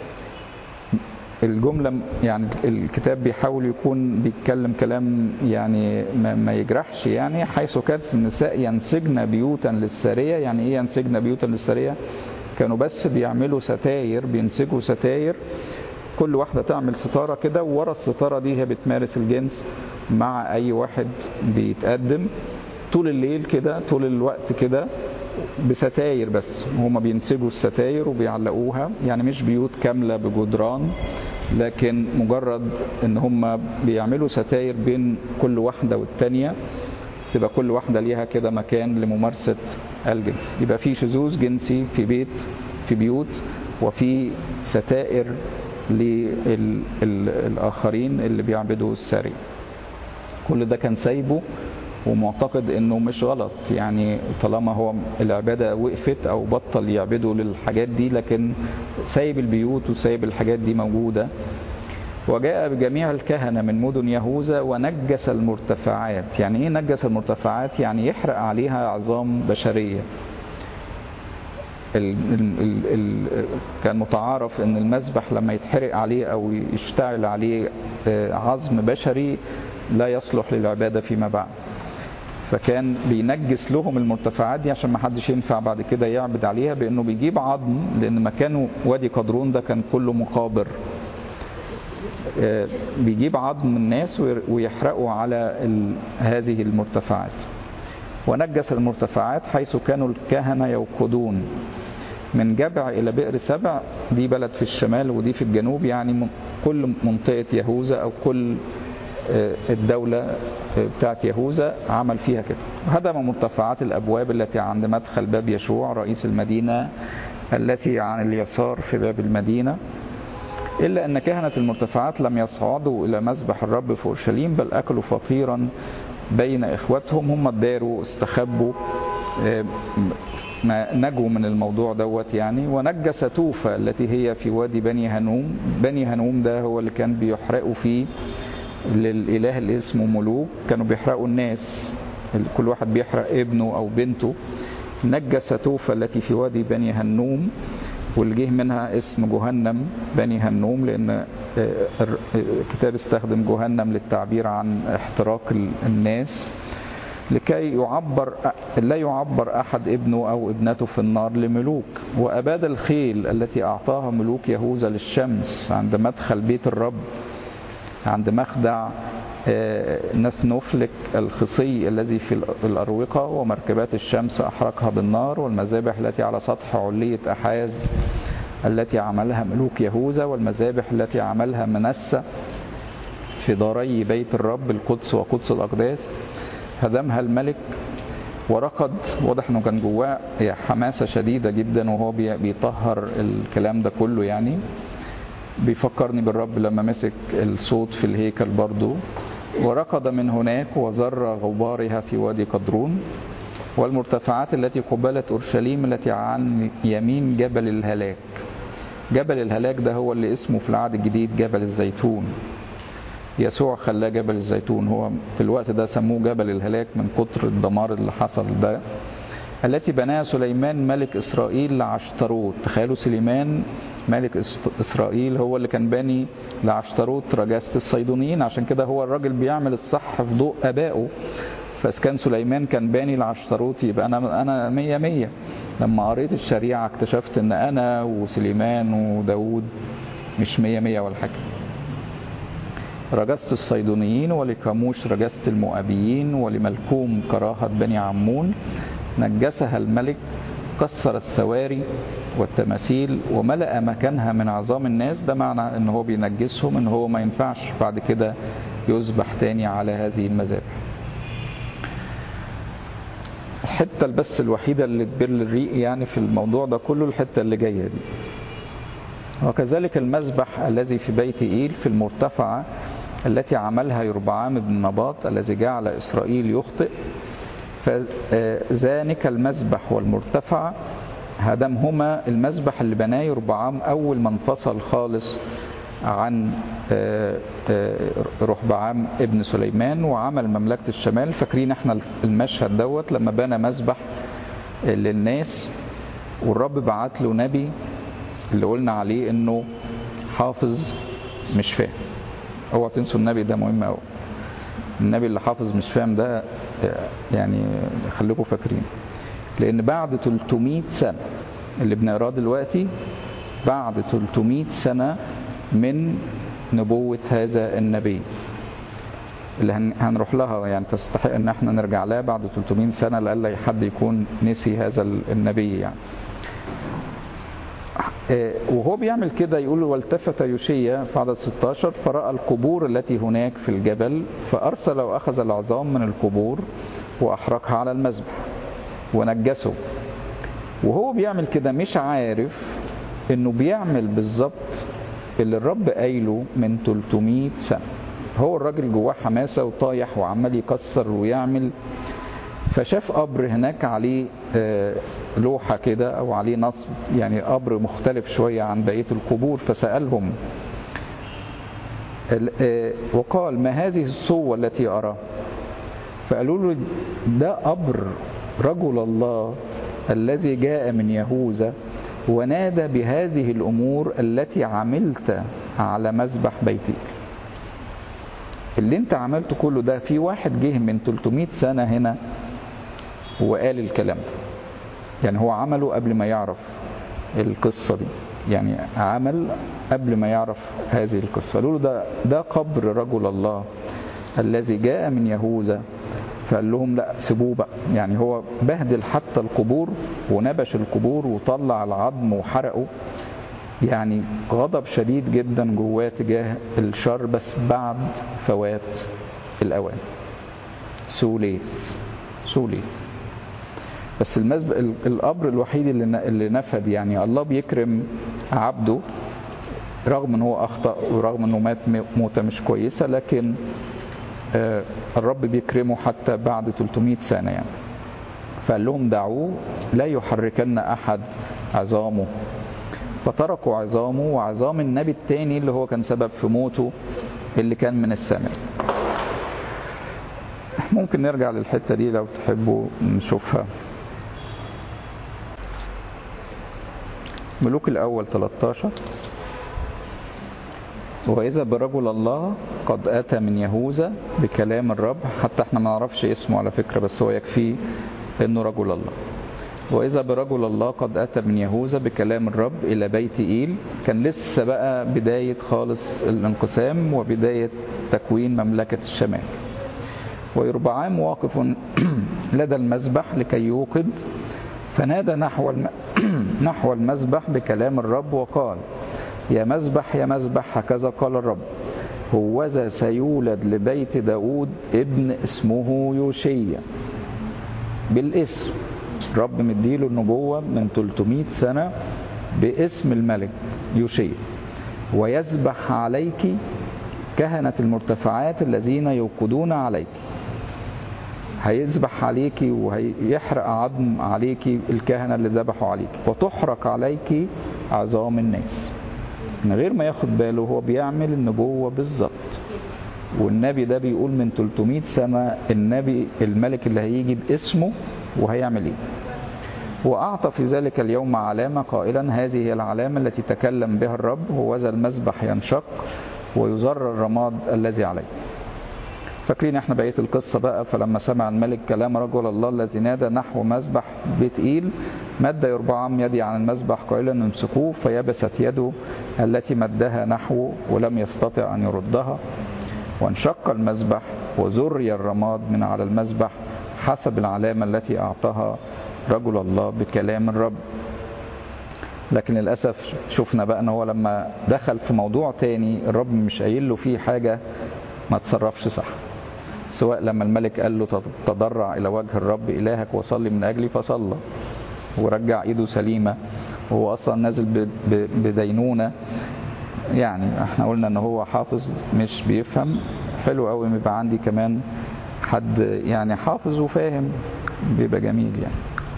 [SPEAKER 1] الجملة يعني الكتاب بيحاول يكون بيتكلم كلام يعني ما يجرحش يعني حيث كانت النساء ينسجن بيوتا للسارية يعني ايه ينسجن بيوتا للسارية كانوا بس بيعملوا ستاير بينسجوا ستاير كل واحدة تعمل ستارة كده وورا الستارة دي هي بتمارس الجنس مع أي واحد بيتقدم طول الليل كده طول الوقت كده بستاير بس هما بينسجوا الستاير وبيعلقوها يعني مش بيوت كاملة بجدران لكن مجرد ان هما بيعملوا ستاير بين كل واحدة والتانية تبقى كل واحدة ليها كده مكان لممارسة الجنس يبقى في شذوذ جنسي في بيت في بيوت وفي ستائر للآخرين اللي بيعبدوا الساري كل ده كان سايبه ومعتقد انه مش غلط يعني طالما هو العبادة وقفت او بطل يعبدوا للحاجات دي لكن سايب البيوت وسايب الحاجات دي موجودة وجاء بجميع الكهنة من مدن يهوذا ونجس المرتفعات يعني ايه نجس المرتفعات يعني يحرق عليها عظام بشرية ال ال ال كان متعارف ان المذبح لما يتحرق عليه او يشتعل عليه عظم بشري لا يصلح للعبادة فيما بعد فكان بينجس لهم المرتفعات دي عشان ما حدش ينفع بعد كده يعبد عليها بانه بيجيب عظم لان مكانه وادي قدرون ده كان كله مقابر بيجيب عظم الناس ويحرقوا على هذه المرتفعات ونجس المرتفعات حيث كانوا الكهنة يوقدون من جبع إلى بئر سبع دي بلد في الشمال ودي في الجنوب يعني كل منطقة يهوذا أو كل الدولة بتاعت يهوذا عمل فيها كده هدم مرتفعات الأبواب التي عند مدخل باب يشوع رئيس المدينة التي عن اليسار في باب المدينة إلا أن كهنة المرتفعات لم يصعدوا إلى مذبح الرب في أورشليم بل أكلوا فطيرا بين إخوتهم هم داروا استخبوا ما نجوا من الموضوع دوت يعني ونجس توفى التي هي في وادي بني هنوم بني هنوم ده هو اللي كان بيحرقوا فيه للإله اللي اسمه ملوك كانوا بيحرقوا الناس كل واحد بيحرق ابنه أو بنته نجس توفى التي في وادي بني هنوم واللي جه منها اسم جهنم بني هنوم لأن الكتاب استخدم جهنم للتعبير عن احتراق الناس لكي يعبر لا يعبر أحد ابنه أو ابنته في النار لملوك وأباد الخيل التي أعطاها ملوك يهوذا للشمس عند مدخل بيت الرب عند مخدع ناس نفلك الخصي الذي في الأروقة ومركبات الشمس أحرقها بالنار والمذابح التي على سطح علية أحاز التي عملها ملوك يهوذا والمذابح التي عملها منسى في داري بيت الرب القدس وقدس الأقداس هدمها الملك ورقد واضح انه كان جواه حماسة شديدة جدا وهو بيطهر الكلام ده كله يعني بيفكرني بالرب لما مسك الصوت في الهيكل برضه وركض من هناك وزر غبارها في وادي قدرون والمرتفعات التي قبلت أورشليم التي عن يمين جبل الهلاك جبل الهلاك ده هو اللي اسمه في العهد الجديد جبل الزيتون يسوع خلاه جبل الزيتون هو في الوقت ده سموه جبل الهلاك من كتر الدمار اللي حصل ده التي بناها سليمان ملك إسرائيل لعشتروت تخيلوا سليمان ملك إسرائيل هو اللي كان باني لعشتروت رجاسة الصيدونيين عشان كده هو الراجل بيعمل الصح في ضوء آبائه فإذا كان سليمان كان باني لعشتروت يبقى أنا أنا مية مية لما قريت الشريعة اكتشفت إن أنا وسليمان وداود مش مية مية ولا حاجة رجست الصيدونيين ولكاموش رجست المؤابيين ولملكوم كراهة بني عمون نجسها الملك كسر السواري والتماثيل وملأ مكانها من عظام الناس ده معنى ان هو بينجسهم ان هو ما ينفعش بعد كده يذبح تاني على هذه المذابح الحتة بس الوحيدة اللي تبل الريق يعني في الموضوع ده كله الحتة اللي جاية دي وكذلك المذبح الذي في بيت إيل في المرتفعة التي عملها يربعام بن نباط الذي جعل إسرائيل يخطئ فذلك المذبح والمرتفع هدمهما المذبح اللي بناه يربعام أول ما انفصل خالص عن رحبعام ابن سليمان وعمل مملكة الشمال فاكرين احنا المشهد دوت لما بنى مذبح للناس والرب بعت له نبي اللي قلنا عليه انه حافظ مش فاهم اوعوا تنسوا النبي ده مهم قوي النبي اللي حافظ مش فاهم ده يعني خليكم فاكرين لان بعد 300 سنه اللي بنقراه دلوقتي بعد 300 سنه من نبوه هذا النبي اللي هنروح لها يعني تستحق ان احنا نرجع لها بعد 300 سنه لألا حد يكون نسي هذا النبي يعني وهو بيعمل كده يقول والتفت يوشيا في عدد 16 فرأى القبور التي هناك في الجبل فأرسل وأخذ العظام من القبور وأحرقها على المذبح ونجسه وهو بيعمل كده مش عارف انه بيعمل بالظبط اللي الرب قايله من 300 سنة هو الراجل جواه حماسة وطايح وعمال يكسر ويعمل فشاف قبر هناك عليه لوحة كده أو عليه نصب يعني قبر مختلف شوية عن بقية القبور فسألهم وقال ما هذه الصوة التي أرى فقالوا له ده قبر رجل الله الذي جاء من يهوذا ونادى بهذه الأمور التي عملت على مذبح بيتي اللي انت عملته كله ده في واحد جه من 300 سنة هنا وقال الكلام ده يعني هو عمله قبل ما يعرف القصة دي يعني عمل قبل ما يعرف هذه القصة فقالوا له ده, ده قبر رجل الله الذي جاء من يهوذا فقال لهم لا سيبوه بقى يعني هو بهدل حتى القبور ونبش القبور وطلع العظم وحرقه يعني غضب شديد جدا جواه تجاه الشر بس بعد فوات الأوان سوليت سوليت بس المزب... القبر الوحيد اللي اللي نفد يعني الله بيكرم عبده رغم ان هو اخطا ورغم انه مات موته مش كويسه لكن آه الرب بيكرمه حتى بعد 300 سنه يعني فقال لهم دعوه لا يحركن احد عظامه فتركوا عظامه وعظام النبي التاني اللي هو كان سبب في موته اللي كان من السماء ممكن نرجع للحتة دي لو تحبوا نشوفها ملوك الأول 13 وإذا برجل الله قد أتى من يهوذا بكلام الرب حتى احنا ما نعرفش اسمه على فكرة بس هو يكفي انه رجل الله وإذا برجل الله قد أتى من يهوذا بكلام الرب إلى بيت إيل كان لسه بقى بداية خالص الانقسام وبداية تكوين مملكة الشمال ويربعام واقف لدى المذبح لكي يوقد فنادى نحو الم... نحو المذبح بكلام الرب وقال يا مذبح يا مذبح هكذا قال الرب هوذا سيولد لبيت داود ابن اسمه يوشيا بالاسم رب مديله النبوة من 300 سنة باسم الملك يوشيا ويذبح عليك كهنة المرتفعات الذين يوقدون عليك هيذبح عليك وهيحرق عظم عليك الكهنة اللي ذبحوا عليك وتحرق عليك عظام الناس من غير ما ياخد باله هو بيعمل النبوة بالظبط والنبي ده بيقول من 300 سنة النبي الملك اللي هيجي باسمه وهيعمل ايه وأعطى في ذلك اليوم علامة قائلا هذه هي العلامة التي تكلم بها الرب هو ذا المذبح ينشق ويزر الرماد الذي عليه فاكرين احنا بقيه القصه بقى فلما سمع الملك كلام رجل الله الذي نادى نحو مذبح بيت ايل مد يربعام يدي عن المذبح قائلا امسكوه فيبست يده التي مدها نحوه ولم يستطع ان يردها وانشق المذبح وزري الرماد من على المذبح حسب العلامه التي اعطاها رجل الله بكلام الرب لكن للاسف شفنا بقى ان هو لما دخل في موضوع تاني الرب مش قايل له فيه حاجه ما تصرفش صح سواء لما الملك قال له تضرع إلى وجه الرب إلهك وصلي من أجلي فصلى ورجع إيده سليمة وهو أصلا نازل بدينونة يعني احنا قلنا ان هو حافظ مش بيفهم حلو قوي يبقى عندي كمان حد يعني حافظ وفاهم بيبقى جميل يعني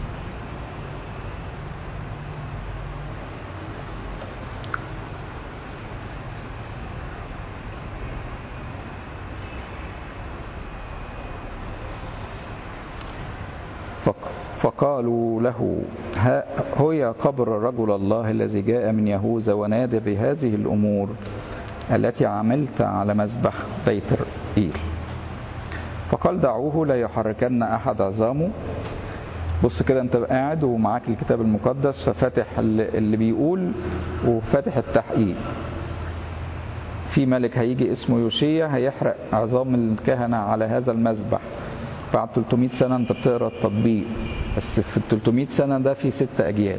[SPEAKER 1] فقالوا له هي قبر رجل الله الذي جاء من يهوذا ونادى بهذه الأمور التي عملت على مذبح بيت إيل فقال دعوه لا يحركن أحد عظامه بص كده انت قاعد ومعاك الكتاب المقدس ففاتح اللي بيقول وفاتح التحقيق في ملك هيجي اسمه يوشيا هيحرق عظام الكهنة على هذا المذبح بعد 300 سنة انت بتقرا التطبيق بس في ال 300 سنة ده في ست أجيال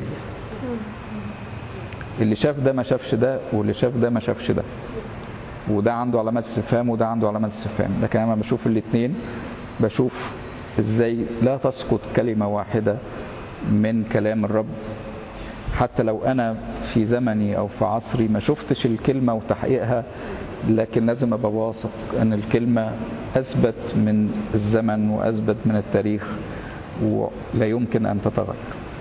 [SPEAKER 1] اللي شاف ده ما شافش ده واللي شاف ده ما شافش ده وده عنده علامات استفهام وده عنده علامات استفهام لكن انا بشوف الاثنين بشوف ازاي لا تسقط كلمة واحدة من كلام الرب حتى لو انا في زمني او في عصري ما شفتش الكلمة وتحقيقها لكن لازم ابقى واثق ان الكلمة اثبت من الزمن واثبت من التاريخ ولا يمكن ان تتغير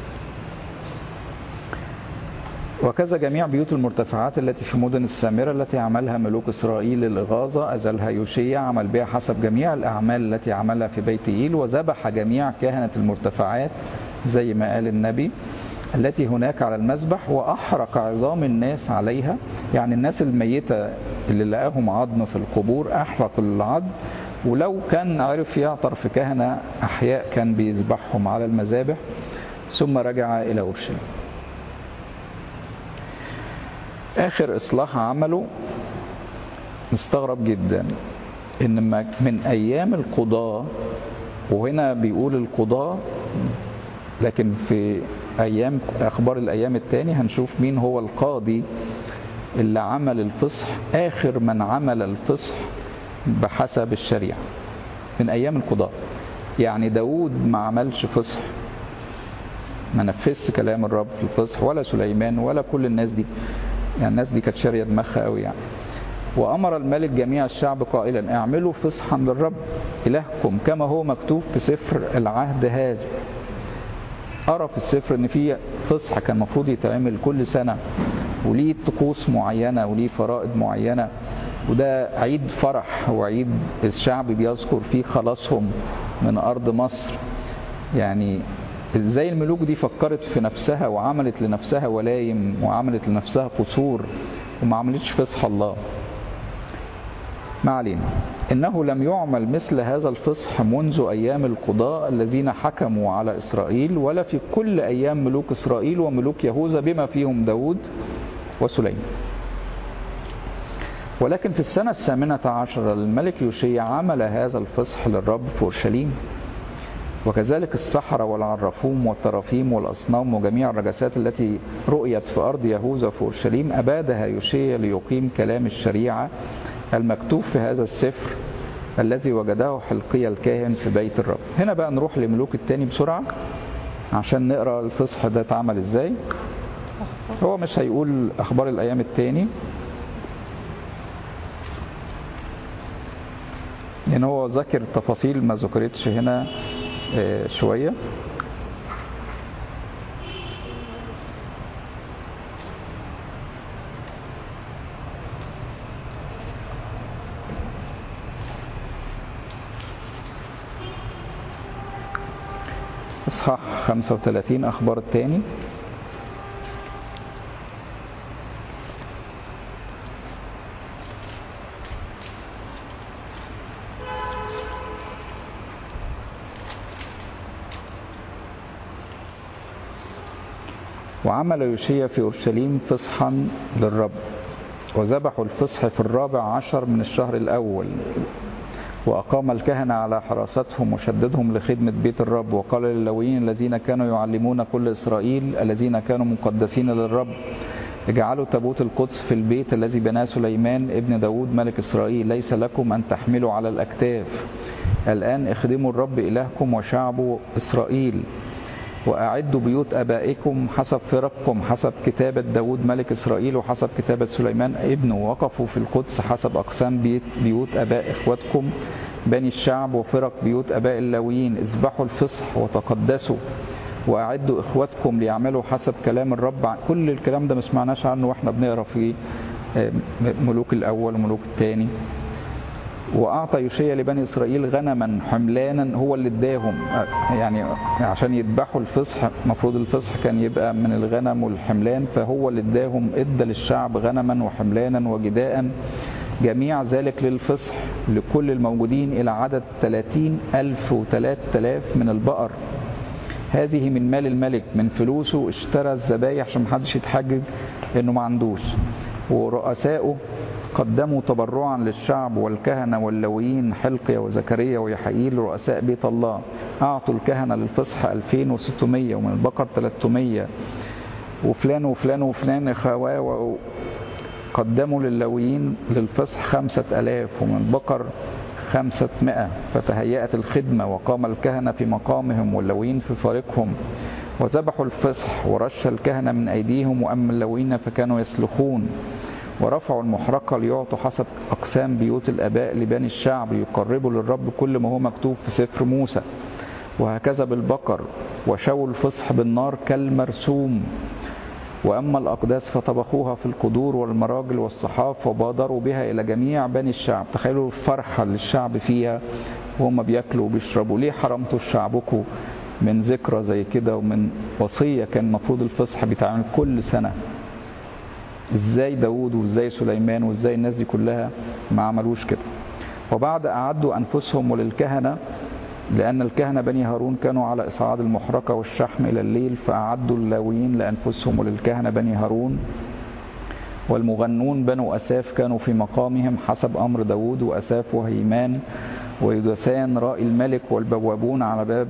[SPEAKER 1] وكذا جميع بيوت المرتفعات التي في مدن السامرة التي عملها ملوك إسرائيل للإغاظة أزلها يوشيا عمل بها حسب جميع الأعمال التي عملها في بيت إيل وذبح جميع كهنة المرتفعات زي ما قال النبي التي هناك على المذبح وأحرق عظام الناس عليها يعني الناس الميتة اللي لقاهم عظم في القبور أحرق العظم ولو كان عرف يعطر في كهنة أحياء كان بيذبحهم على المذابح ثم رجع إلى أورشليم آخر إصلاح عمله نستغرب جدا إن من أيام القضاة وهنا بيقول القضاة لكن في أيام أخبار الأيام التاني هنشوف مين هو القاضي اللي عمل الفصح آخر من عمل الفصح بحسب الشريعة من أيام القضاء يعني داود ما عملش فصح ما نفذش كلام الرب في الفصح ولا سليمان ولا كل الناس دي يعني الناس دي كانت شاريه دماغها قوي يعني وأمر الملك جميع الشعب قائلا اعملوا فصحا للرب إلهكم كما هو مكتوب في سفر العهد هذا أرى في السفر إن في فصح كان المفروض يتعمل كل سنة وليه طقوس معينة وليه فرائض معينة وده عيد فرح وعيد الشعب بيذكر فيه خلاصهم من أرض مصر يعني ازاي الملوك دي فكرت في نفسها وعملت لنفسها ولايم وعملت لنفسها قصور وما عملتش فصح الله ما علينا إنه لم يعمل مثل هذا الفصح منذ أيام القضاء الذين حكموا على إسرائيل ولا في كل أيام ملوك إسرائيل وملوك يهوذا بما فيهم داود وسليم ولكن في السنة الثامنة عشر للملك يوشيا عمل هذا الفصح للرب في أورشليم وكذلك السحرة والعرافوم والترافيم والأصنام وجميع الرجسات التي رؤيت في أرض يهوذا في أورشليم أبادها يوشيا ليقيم كلام الشريعة المكتوب في هذا السفر الذي وجده حلقية الكاهن في بيت الرب هنا بقى نروح لملوك التاني بسرعة عشان نقرأ الفصح ده اتعمل ازاي هو مش هيقول أخبار الأيام التاني لأن هو ذكر تفاصيل ما ذكرتش هنا آه، شوية إصحاح 35 أخبار التاني وعمل يوشيا في أورشليم فصحا للرب وذبحوا الفصح في الرابع عشر من الشهر الأول وأقام الكهنة على حراستهم وشددهم لخدمة بيت الرب وقال للويين الذين كانوا يعلمون كل إسرائيل الذين كانوا مقدسين للرب اجعلوا تابوت القدس في البيت الذي بناه سليمان ابن داود ملك إسرائيل ليس لكم أن تحملوا على الأكتاف الآن اخدموا الرب إلهكم وشعبه إسرائيل وأعدوا بيوت أبائكم حسب فرقكم حسب كتابة داود ملك إسرائيل وحسب كتابة سليمان ابنه وقفوا في القدس حسب أقسام بيت بيوت أباء إخوتكم بني الشعب وفرق بيوت أباء اللاويين اذبحوا الفصح وتقدسوا وأعدوا إخوتكم ليعملوا حسب كلام الرب كل الكلام ده ما سمعناش عنه وإحنا بنقرأ في ملوك الأول وملوك الثاني وأعطى يوشيا لبني إسرائيل غنما حملانا هو اللي اداهم يعني عشان يذبحوا الفصح المفروض الفصح كان يبقى من الغنم والحملان فهو اللي اداهم ادى للشعب غنما وحملانا وجداء جميع ذلك للفصح لكل الموجودين إلى عدد 30 ألف وثلاث آلاف من البقر هذه من مال الملك من فلوسه اشترى الذبايح عشان محدش يتحجج انه ما عندوش ورؤسائه قدموا تبرعا للشعب والكهنة واللويين حلقية وزكريا ويحييل رؤساء بيت الله أعطوا الكهنة للفصح 2600 ومن البقر 300 وفلان وفلان وفلان خواء قدموا لللويين للفصح خمسة ألاف ومن البقر خمسة مئة فتهيأت الخدمة وقام الكهنة في مقامهم واللويين في فارقهم وذبحوا الفصح ورش الكهنة من أيديهم وأما اللويين فكانوا يسلخون ورفعوا المحرقة ليعطوا حسب أقسام بيوت الآباء لبني الشعب يقربوا للرب كل ما هو مكتوب في سفر موسى وهكذا بالبقر وشووا الفصح بالنار كالمرسوم وأما الأقداس فطبخوها في القدور والمراجل والصحاف وبادروا بها إلى جميع بني الشعب تخيلوا الفرحة للشعب فيها وهم بياكلوا وبيشربوا ليه حرمتوا شعبكم من ذكرى زي كده ومن وصية كان المفروض الفصح بيتعمل كل سنة ازاي داود وازاي سليمان وازاي الناس دي كلها ما عملوش كده وبعد أعدوا أنفسهم وللكهنة لأن الكهنة بني هارون كانوا على إصعاد المحرقة والشحم إلى الليل فأعدوا اللاويين لأنفسهم وللكهنة بني هارون والمغنون بنو أساف كانوا في مقامهم حسب أمر داود وأساف وهيمان ويدثان رائي الملك والبوابون على باب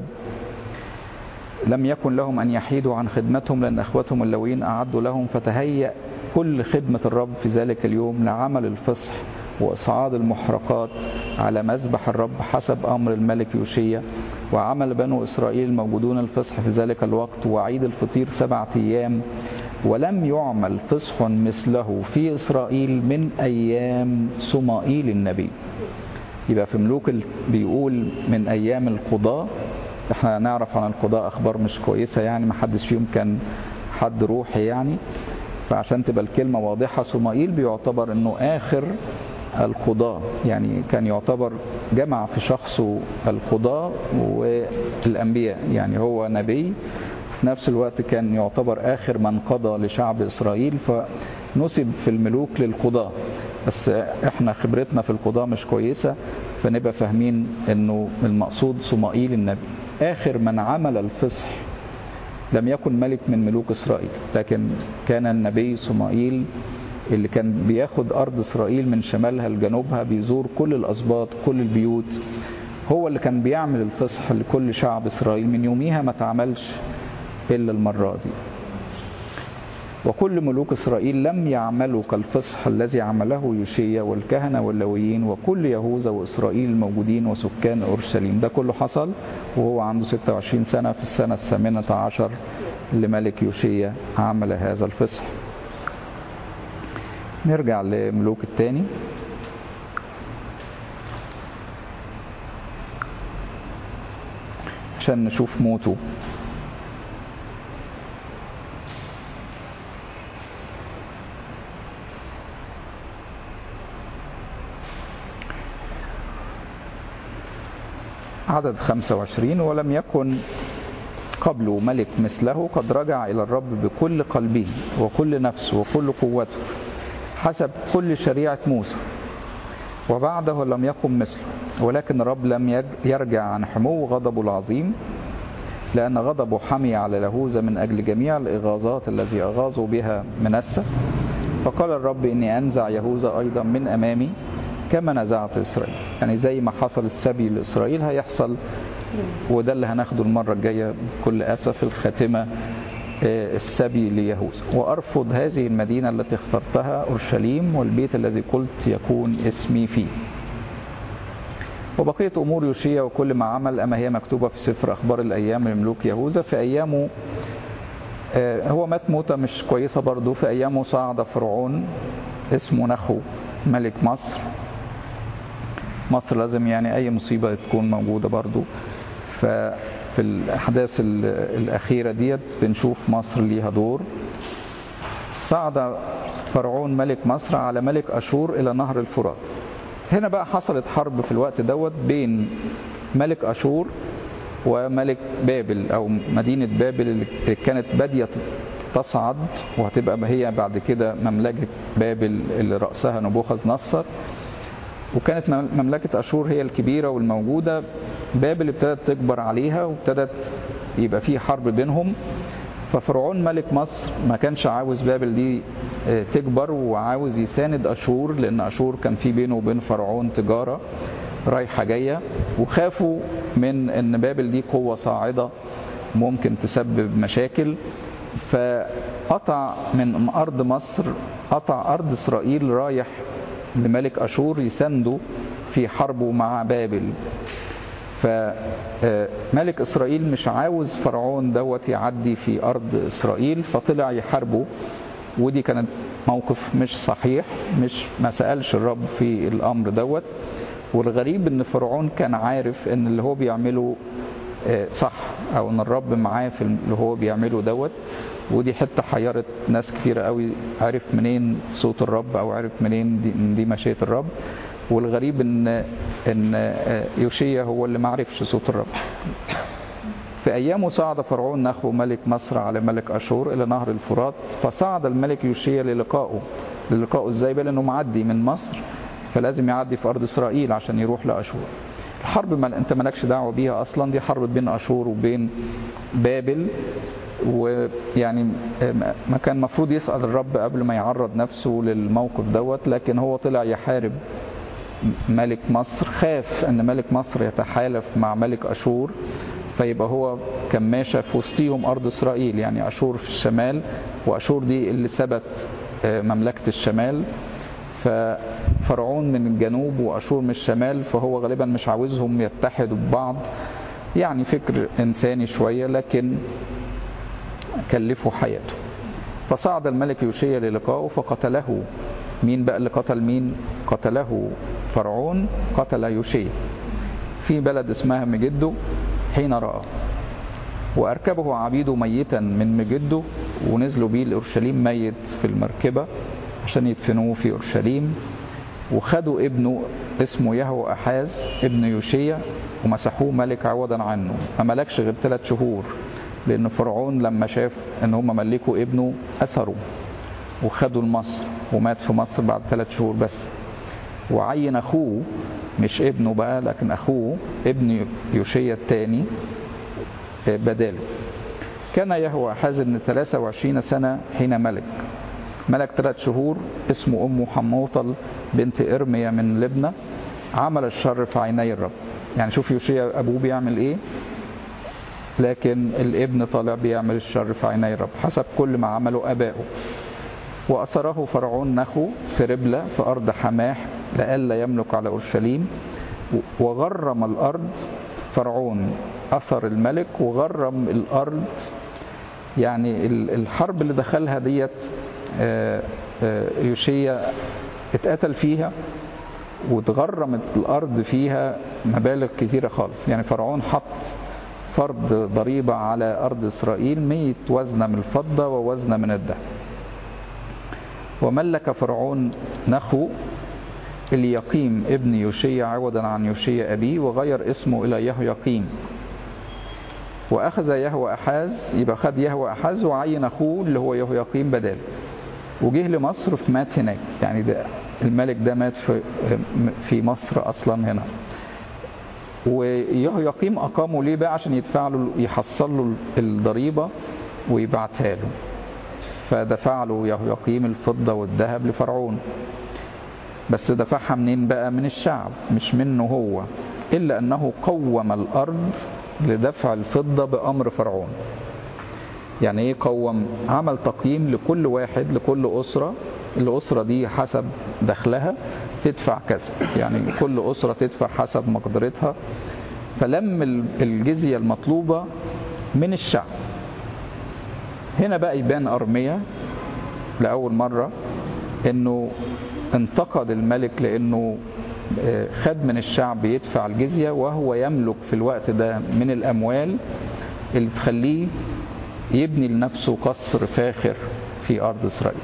[SPEAKER 1] لم يكن لهم أن يحيدوا عن خدمتهم لأن أخوتهم اللويين أعدوا لهم فتهيأ كل خدمة الرب في ذلك اليوم لعمل الفصح وإصعاد المحرقات على مذبح الرب حسب أمر الملك يوشيا وعمل بنو إسرائيل الموجودون الفصح في ذلك الوقت وعيد الفطير سبعة أيام ولم يعمل فصح مثله في إسرائيل من أيام صمائيل النبي يبقى في ملوك بيقول من أيام القضاء احنا نعرف عن القضاء أخبار مش كويسة يعني ما حدش فيهم كان حد روحي يعني فعشان تبقى الكلمة واضحة صمائيل بيعتبر انه آخر القضاء يعني كان يعتبر جمع في شخصه القضاء والأنبياء يعني هو نبي في نفس الوقت كان يعتبر آخر من قضى لشعب إسرائيل فنسب في الملوك للقضاء بس احنا خبرتنا في القضاء مش كويسة فنبقى فاهمين انه المقصود صمائيل النبي آخر من عمل الفصح لم يكن ملك من ملوك إسرائيل لكن كان النبي صمائيل اللي كان بياخد أرض إسرائيل من شمالها لجنوبها بيزور كل الأسباط كل البيوت هو اللي كان بيعمل الفصح لكل شعب إسرائيل من يوميها ما تعملش إلا المرة دي وكل ملوك إسرائيل لم يعملوا كالفصح الذي عمله يوشيا والكهنة واللويين وكل يهوذا وإسرائيل الموجودين وسكان أورشليم ده كله حصل وهو عنده 26 سنة في السنة الثامنة عشر لملك يوشيا عمل هذا الفصح نرجع لملوك الثاني عشان نشوف موته عدد 25 ولم يكن قبله ملك مثله قد رجع إلى الرب بكل قلبه وكل نفسه وكل قوته حسب كل شريعة موسى وبعده لم يقم مثله ولكن الرب لم يرجع عن حمو غضبه العظيم لأن غضبه حمي على لهوذا من أجل جميع الإغاظات الذي أغاظوا بها منسى فقال الرب إني أنزع يهوذا أيضا من أمامي كما نزعت إسرائيل يعني زي ما حصل السبي لإسرائيل هيحصل وده اللي هناخده المرة الجاية بكل أسف الخاتمة السبي ليهوذا وأرفض هذه المدينة التي اخترتها أورشليم والبيت الذي قلت يكون اسمي فيه وبقية أمور يوشيا وكل ما عمل أما هي مكتوبة في سفر أخبار الأيام لملوك يهوذا في أيامه هو مات موتة مش كويسة برضه في أيامه صعد فرعون اسمه نخو ملك مصر مصر لازم يعني أي مصيبة تكون موجودة برضه ففي الأحداث الأخيرة ديت بنشوف مصر ليها دور صعد فرعون ملك مصر على ملك أشور إلى نهر الفرات هنا بقى حصلت حرب في الوقت دوت بين ملك أشور وملك بابل أو مدينة بابل اللي كانت بادية تصعد وهتبقى هي بعد كده مملكة بابل اللي رأسها نبوخذ نصر وكانت مملكة أشور هي الكبيرة والموجودة بابل ابتدت تكبر عليها وابتدت يبقى في حرب بينهم ففرعون ملك مصر ما كانش عاوز بابل دي تكبر وعاوز يساند أشور لأن أشور كان في بينه وبين فرعون تجارة رايحة جاية وخافوا من أن بابل دي قوة صاعدة ممكن تسبب مشاكل فقطع من أرض مصر قطع أرض إسرائيل رايح لملك أشور يسنده في حربه مع بابل فملك إسرائيل مش عاوز فرعون دوت يعدي في أرض إسرائيل فطلع يحاربه ودي كانت موقف مش صحيح مش ما سألش الرب في الأمر دوت والغريب ان فرعون كان عارف ان اللي هو بيعمله صح او ان الرب معاه في اللي هو بيعمله دوت ودي حته حيرت ناس كتير قوي عرف منين صوت الرب او عرف منين دي, دي مشيئه الرب والغريب ان ان يوشيا هو اللي ما عرفش صوت الرب في ايامه صعد فرعون نخو ملك مصر على ملك اشور الى نهر الفرات فصعد الملك يوشيا للقائه للقائه ازاي بل انه معدي من مصر فلازم يعدي في ارض اسرائيل عشان يروح لاشور الحرب ما انت مالكش دعوه بيها اصلا دي حرب بين اشور وبين بابل ويعني ما كان المفروض يسأل الرب قبل ما يعرض نفسه للموقف دوت لكن هو طلع يحارب ملك مصر خاف ان ملك مصر يتحالف مع ملك اشور فيبقى هو كماشة في وسطيهم ارض اسرائيل يعني اشور في الشمال واشور دي اللي ثبت مملكة الشمال ففرعون من الجنوب واشور من الشمال فهو غالبا مش عاوزهم يتحدوا ببعض يعني فكر انساني شوية لكن كلفه حياته فصعد الملك يوشيا للقائه فقتله مين بقى اللي قتل مين قتله فرعون قتل يوشيا في بلد اسمها مجده حين رأى وأركبه عبيده ميتا من مجده ونزلوا بيه لأورشليم ميت في المركبة عشان يدفنوه في أورشليم وخدوا ابنه اسمه يهو أحاز ابن يوشيا ومسحوه ملك عوضا عنه ما ملكش غير ثلاث شهور لأن فرعون لما شاف إن هم ملكوا ابنه أثروا وخدوا لمصر ومات في مصر بعد ثلاث شهور بس وعين أخوه مش ابنه بقى لكن أخوه ابن يوشيا الثاني بداله كان يهوى حازم 23 سنة حين ملك ملك ثلاث شهور اسمه أمه حموطل بنت إرميا من لبنى عمل الشر في عيني الرب يعني شوف يوشيا أبوه بيعمل إيه لكن الابن طالع بيعمل الشر في عيني الرب حسب كل ما عمله ابائه وأسره فرعون نخو في ربلة في أرض حماح لئلا يملك على أورشليم وغرم الأرض فرعون أثر الملك وغرم الأرض يعني الحرب اللي دخلها ديت يوشيا اتقتل فيها واتغرمت الأرض فيها مبالغ كثيرة خالص يعني فرعون حط فرض ضريبة على أرض إسرائيل 100 وزنة من الفضة ووزنة من الذهب وملك فرعون نخو اليقيم ابن يوشيا عوضا عن يوشيا أبيه وغير اسمه إلى يهويقيم وأخذ يهوى أحاز يبقى خد يهوى أحاز وعين أخوه اللي هو يهويقيم بداله وجه لمصر فمات هناك يعني ده الملك ده مات في في مصر أصلا هنا ويهويقيم أقامه ليه بقى عشان يدفع له يحصل له الضريبة ويبعتها له فدفع له يهويقيم الفضة والذهب لفرعون بس دفعها منين بقى من الشعب مش منه هو إلا أنه قوم الأرض لدفع الفضة بأمر فرعون يعني ايه قوم عمل تقييم لكل واحد لكل أسرة الأسرة دي حسب دخلها تدفع كذا يعني كل أسرة تدفع حسب مقدرتها فلم الجزية المطلوبة من الشعب هنا بقى يبان أرمية لأول مرة انه انتقد الملك لانه خد من الشعب يدفع الجزية وهو يملك في الوقت ده من الأموال اللي تخليه يبني لنفسه قصر فاخر في أرض إسرائيل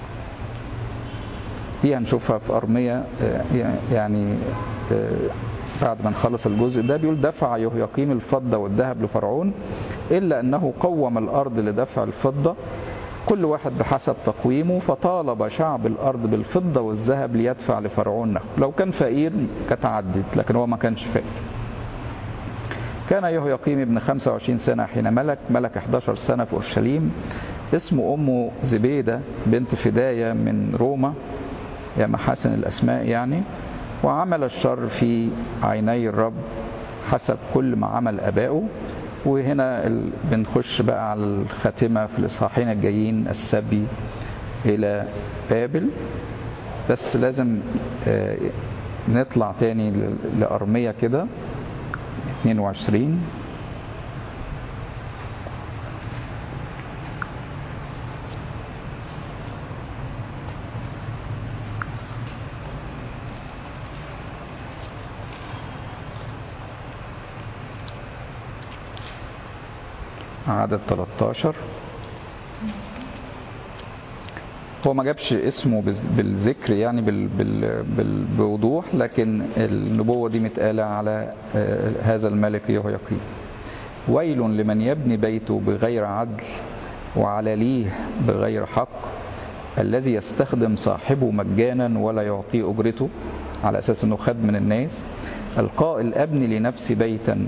[SPEAKER 1] دي هنشوفها في أرمية يعني بعد ما نخلص الجزء ده بيقول دفع يهويقيم الفضة والذهب لفرعون إلا أنه قوم الأرض لدفع الفضة كل واحد بحسب تقويمه فطالب شعب الأرض بالفضة والذهب ليدفع لفرعون نخو لو كان فقير كانت عدت لكن هو ما كانش فقير كان يهويقيم ابن 25 سنة حين ملك ملك 11 سنة في أورشليم اسم أمه زبيدة بنت فداية من روما يا محاسن الأسماء يعني وعمل الشر في عيني الرب حسب كل ما عمل أبائه وهنا بنخش بقى على الخاتمة في الإصحاحين الجايين السبي إلى بابل بس لازم نطلع تاني لأرمية كده 22 عدد 13 هو ما جابش اسمه بالذكر يعني بال بال بال بوضوح لكن النبوة دي متقالة على هذا الملك يهويقيم ويل لمن يبني بيته بغير عدل وعلى بغير حق الذي يستخدم صاحبه مجانا ولا يعطيه أجرته على أساس أنه خد من الناس القائل أبني لنفسي بيتا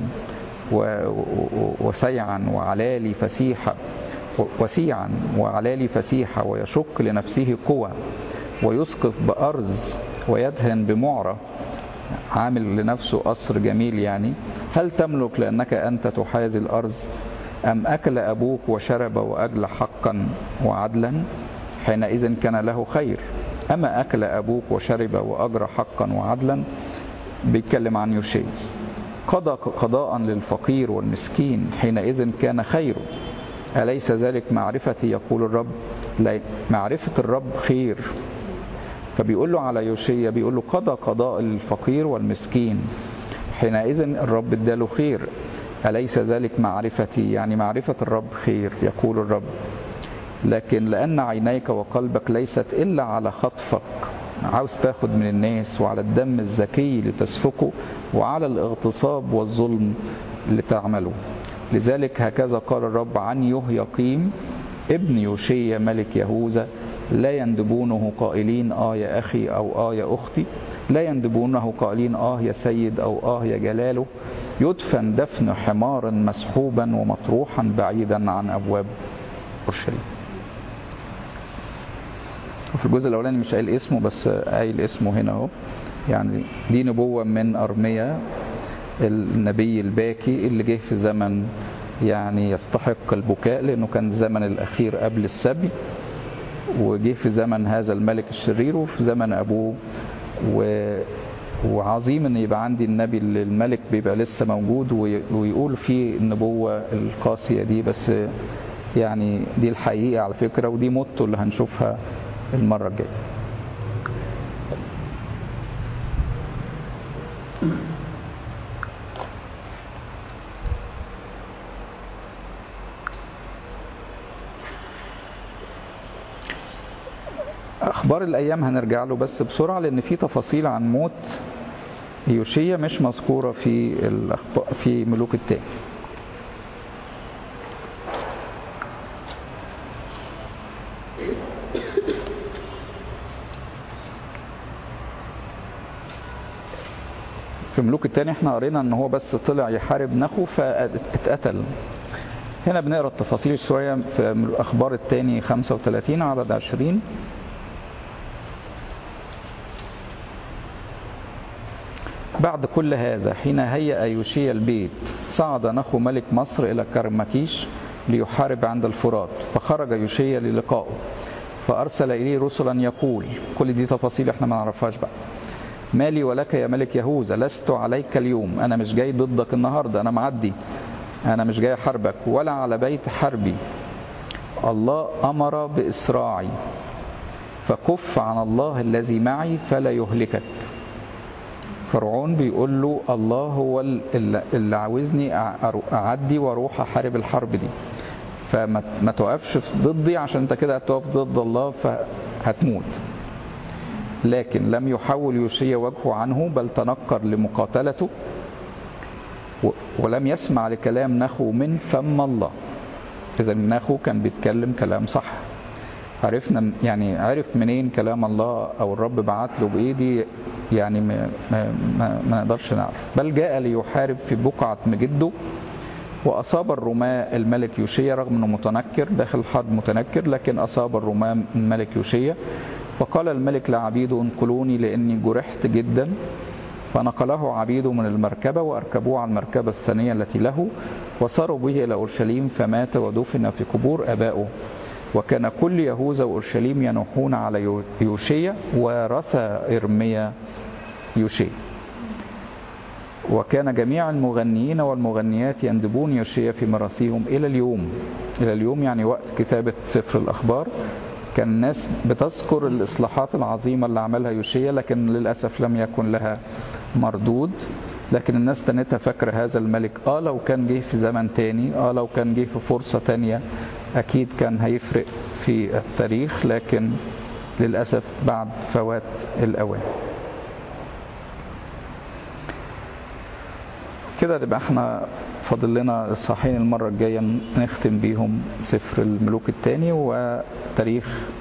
[SPEAKER 1] وسيعا وعلالي فسيحة وسيعا وعلالي فسيحة ويشق لنفسه قوة ويسقف بأرز ويدهن بمعرة عامل لنفسه قصر جميل يعني هل تملك لأنك أنت تحاذي الأرز أم أكل أبوك وشرب وأجل حقا وعدلا حينئذ كان له خير أما أكل أبوك وشرب وأجرى حقا وعدلا بيتكلم عن يوشي قضى قضاء للفقير والمسكين حينئذ كان خيره أليس ذلك معرفتي يقول الرب معرفة الرب خير فبيقول له على يوشيا بيقول له قضى قضاء الفقير والمسكين حينئذ الرب اداله خير أليس ذلك معرفتي يعني معرفة الرب خير يقول الرب لكن لأن عينيك وقلبك ليست إلا على خطفك عاوز تاخد من الناس وعلى الدم الزكي لتسفكه وعلى الاغتصاب والظلم لتعمله لذلك هكذا قال الرب عن يهيقيم ابن يوشيا ملك يهوذا لا يندبونه قائلين آه يا أخي أو آه يا أختي لا يندبونه قائلين آه يا سيد أو آه يا جلاله يدفن دفن حمار مسحوبا ومطروحا بعيدا عن أبواب أورشليم في الجزء الأولاني مش قايل اسمه بس قايل اسمه هنا اهو يعني دي نبوة من أرميا النبي الباكي اللي جه في زمن يعني يستحق البكاء لأنه كان الزمن الأخير قبل السبي وجه في زمن هذا الملك الشرير وفي زمن أبوه و وعظيم ان يبقى عندي النبي اللي الملك بيبقى لسه موجود ويقول فيه النبوة القاسية دي بس يعني دي الحقيقة على فكرة ودي موتو اللي هنشوفها المرة الجاية أخبار الأيام هنرجع له بس بسرعة لأن في تفاصيل عن موت يوشيا مش مذكورة في في ملوك التاني في ملوك التاني احنا قرينا ان هو بس طلع يحارب نخو فاتقتل هنا بنقرا التفاصيل شويه في اخبار التاني 35 عدد 20 بعد كل هذا حين هيأ يوشيا البيت صعد نخو ملك مصر إلى كرمكيش ليحارب عند الفرات فخرج يوشيا للقائه فأرسل إليه رسلا يقول كل دي تفاصيل احنا ما نعرفهاش بقى مالي ولك يا ملك يهوذا لست عليك اليوم أنا مش جاي ضدك النهاردة أنا معدي أنا مش جاي حربك ولا على بيت حربي الله أمر بإسراعي فكف عن الله الذي معي فلا يهلكك فرعون بيقول له الله هو اللي عاوزني أعدي وأروح أحارب الحرب دي فما توقفش ضدي عشان انت كده هتقف ضد الله فهتموت لكن لم يحول يوشيا وجهه عنه بل تنكر لمقاتلته ولم يسمع لكلام نخو من فم الله إذا نخو كان بيتكلم كلام صح عرفنا يعني عرف منين كلام الله او الرب بعت له بايه دي يعني ما, ما, ما, ما نقدرش نعرف بل جاء ليحارب في بقعة مجده وأصاب الرماة الملك يوشيا رغم أنه متنكر داخل الحرب متنكر لكن أصاب الرماة الملك يوشيا فقال الملك لعبيده انقلوني لأني جرحت جدا فنقله عبيده من المركبة وأركبوه على المركبة الثانية التي له وصاروا به إلى أورشليم فمات ودفن في قبور آبائه وكان كل يهوذا وأورشليم ينوحون على يوشيا ورثى إرميا يوشيا وكان جميع المغنيين والمغنيات يندبون يوشيا في مراثيهم إلى اليوم إلى اليوم يعني وقت كتابة سفر الأخبار كان الناس بتذكر الإصلاحات العظيمة اللي عملها يوشيا لكن للأسف لم يكن لها مردود لكن الناس تنتها فاكرة هذا الملك آه لو كان جه في زمن تاني آه لو كان جه في فرصة تانية أكيد كان هيفرق في التاريخ لكن للأسف بعد فوات الأوان كده نبقى احنا فاضل لنا الصحين المرة الجاية نختم بيهم سفر الملوك الثاني وتاريخ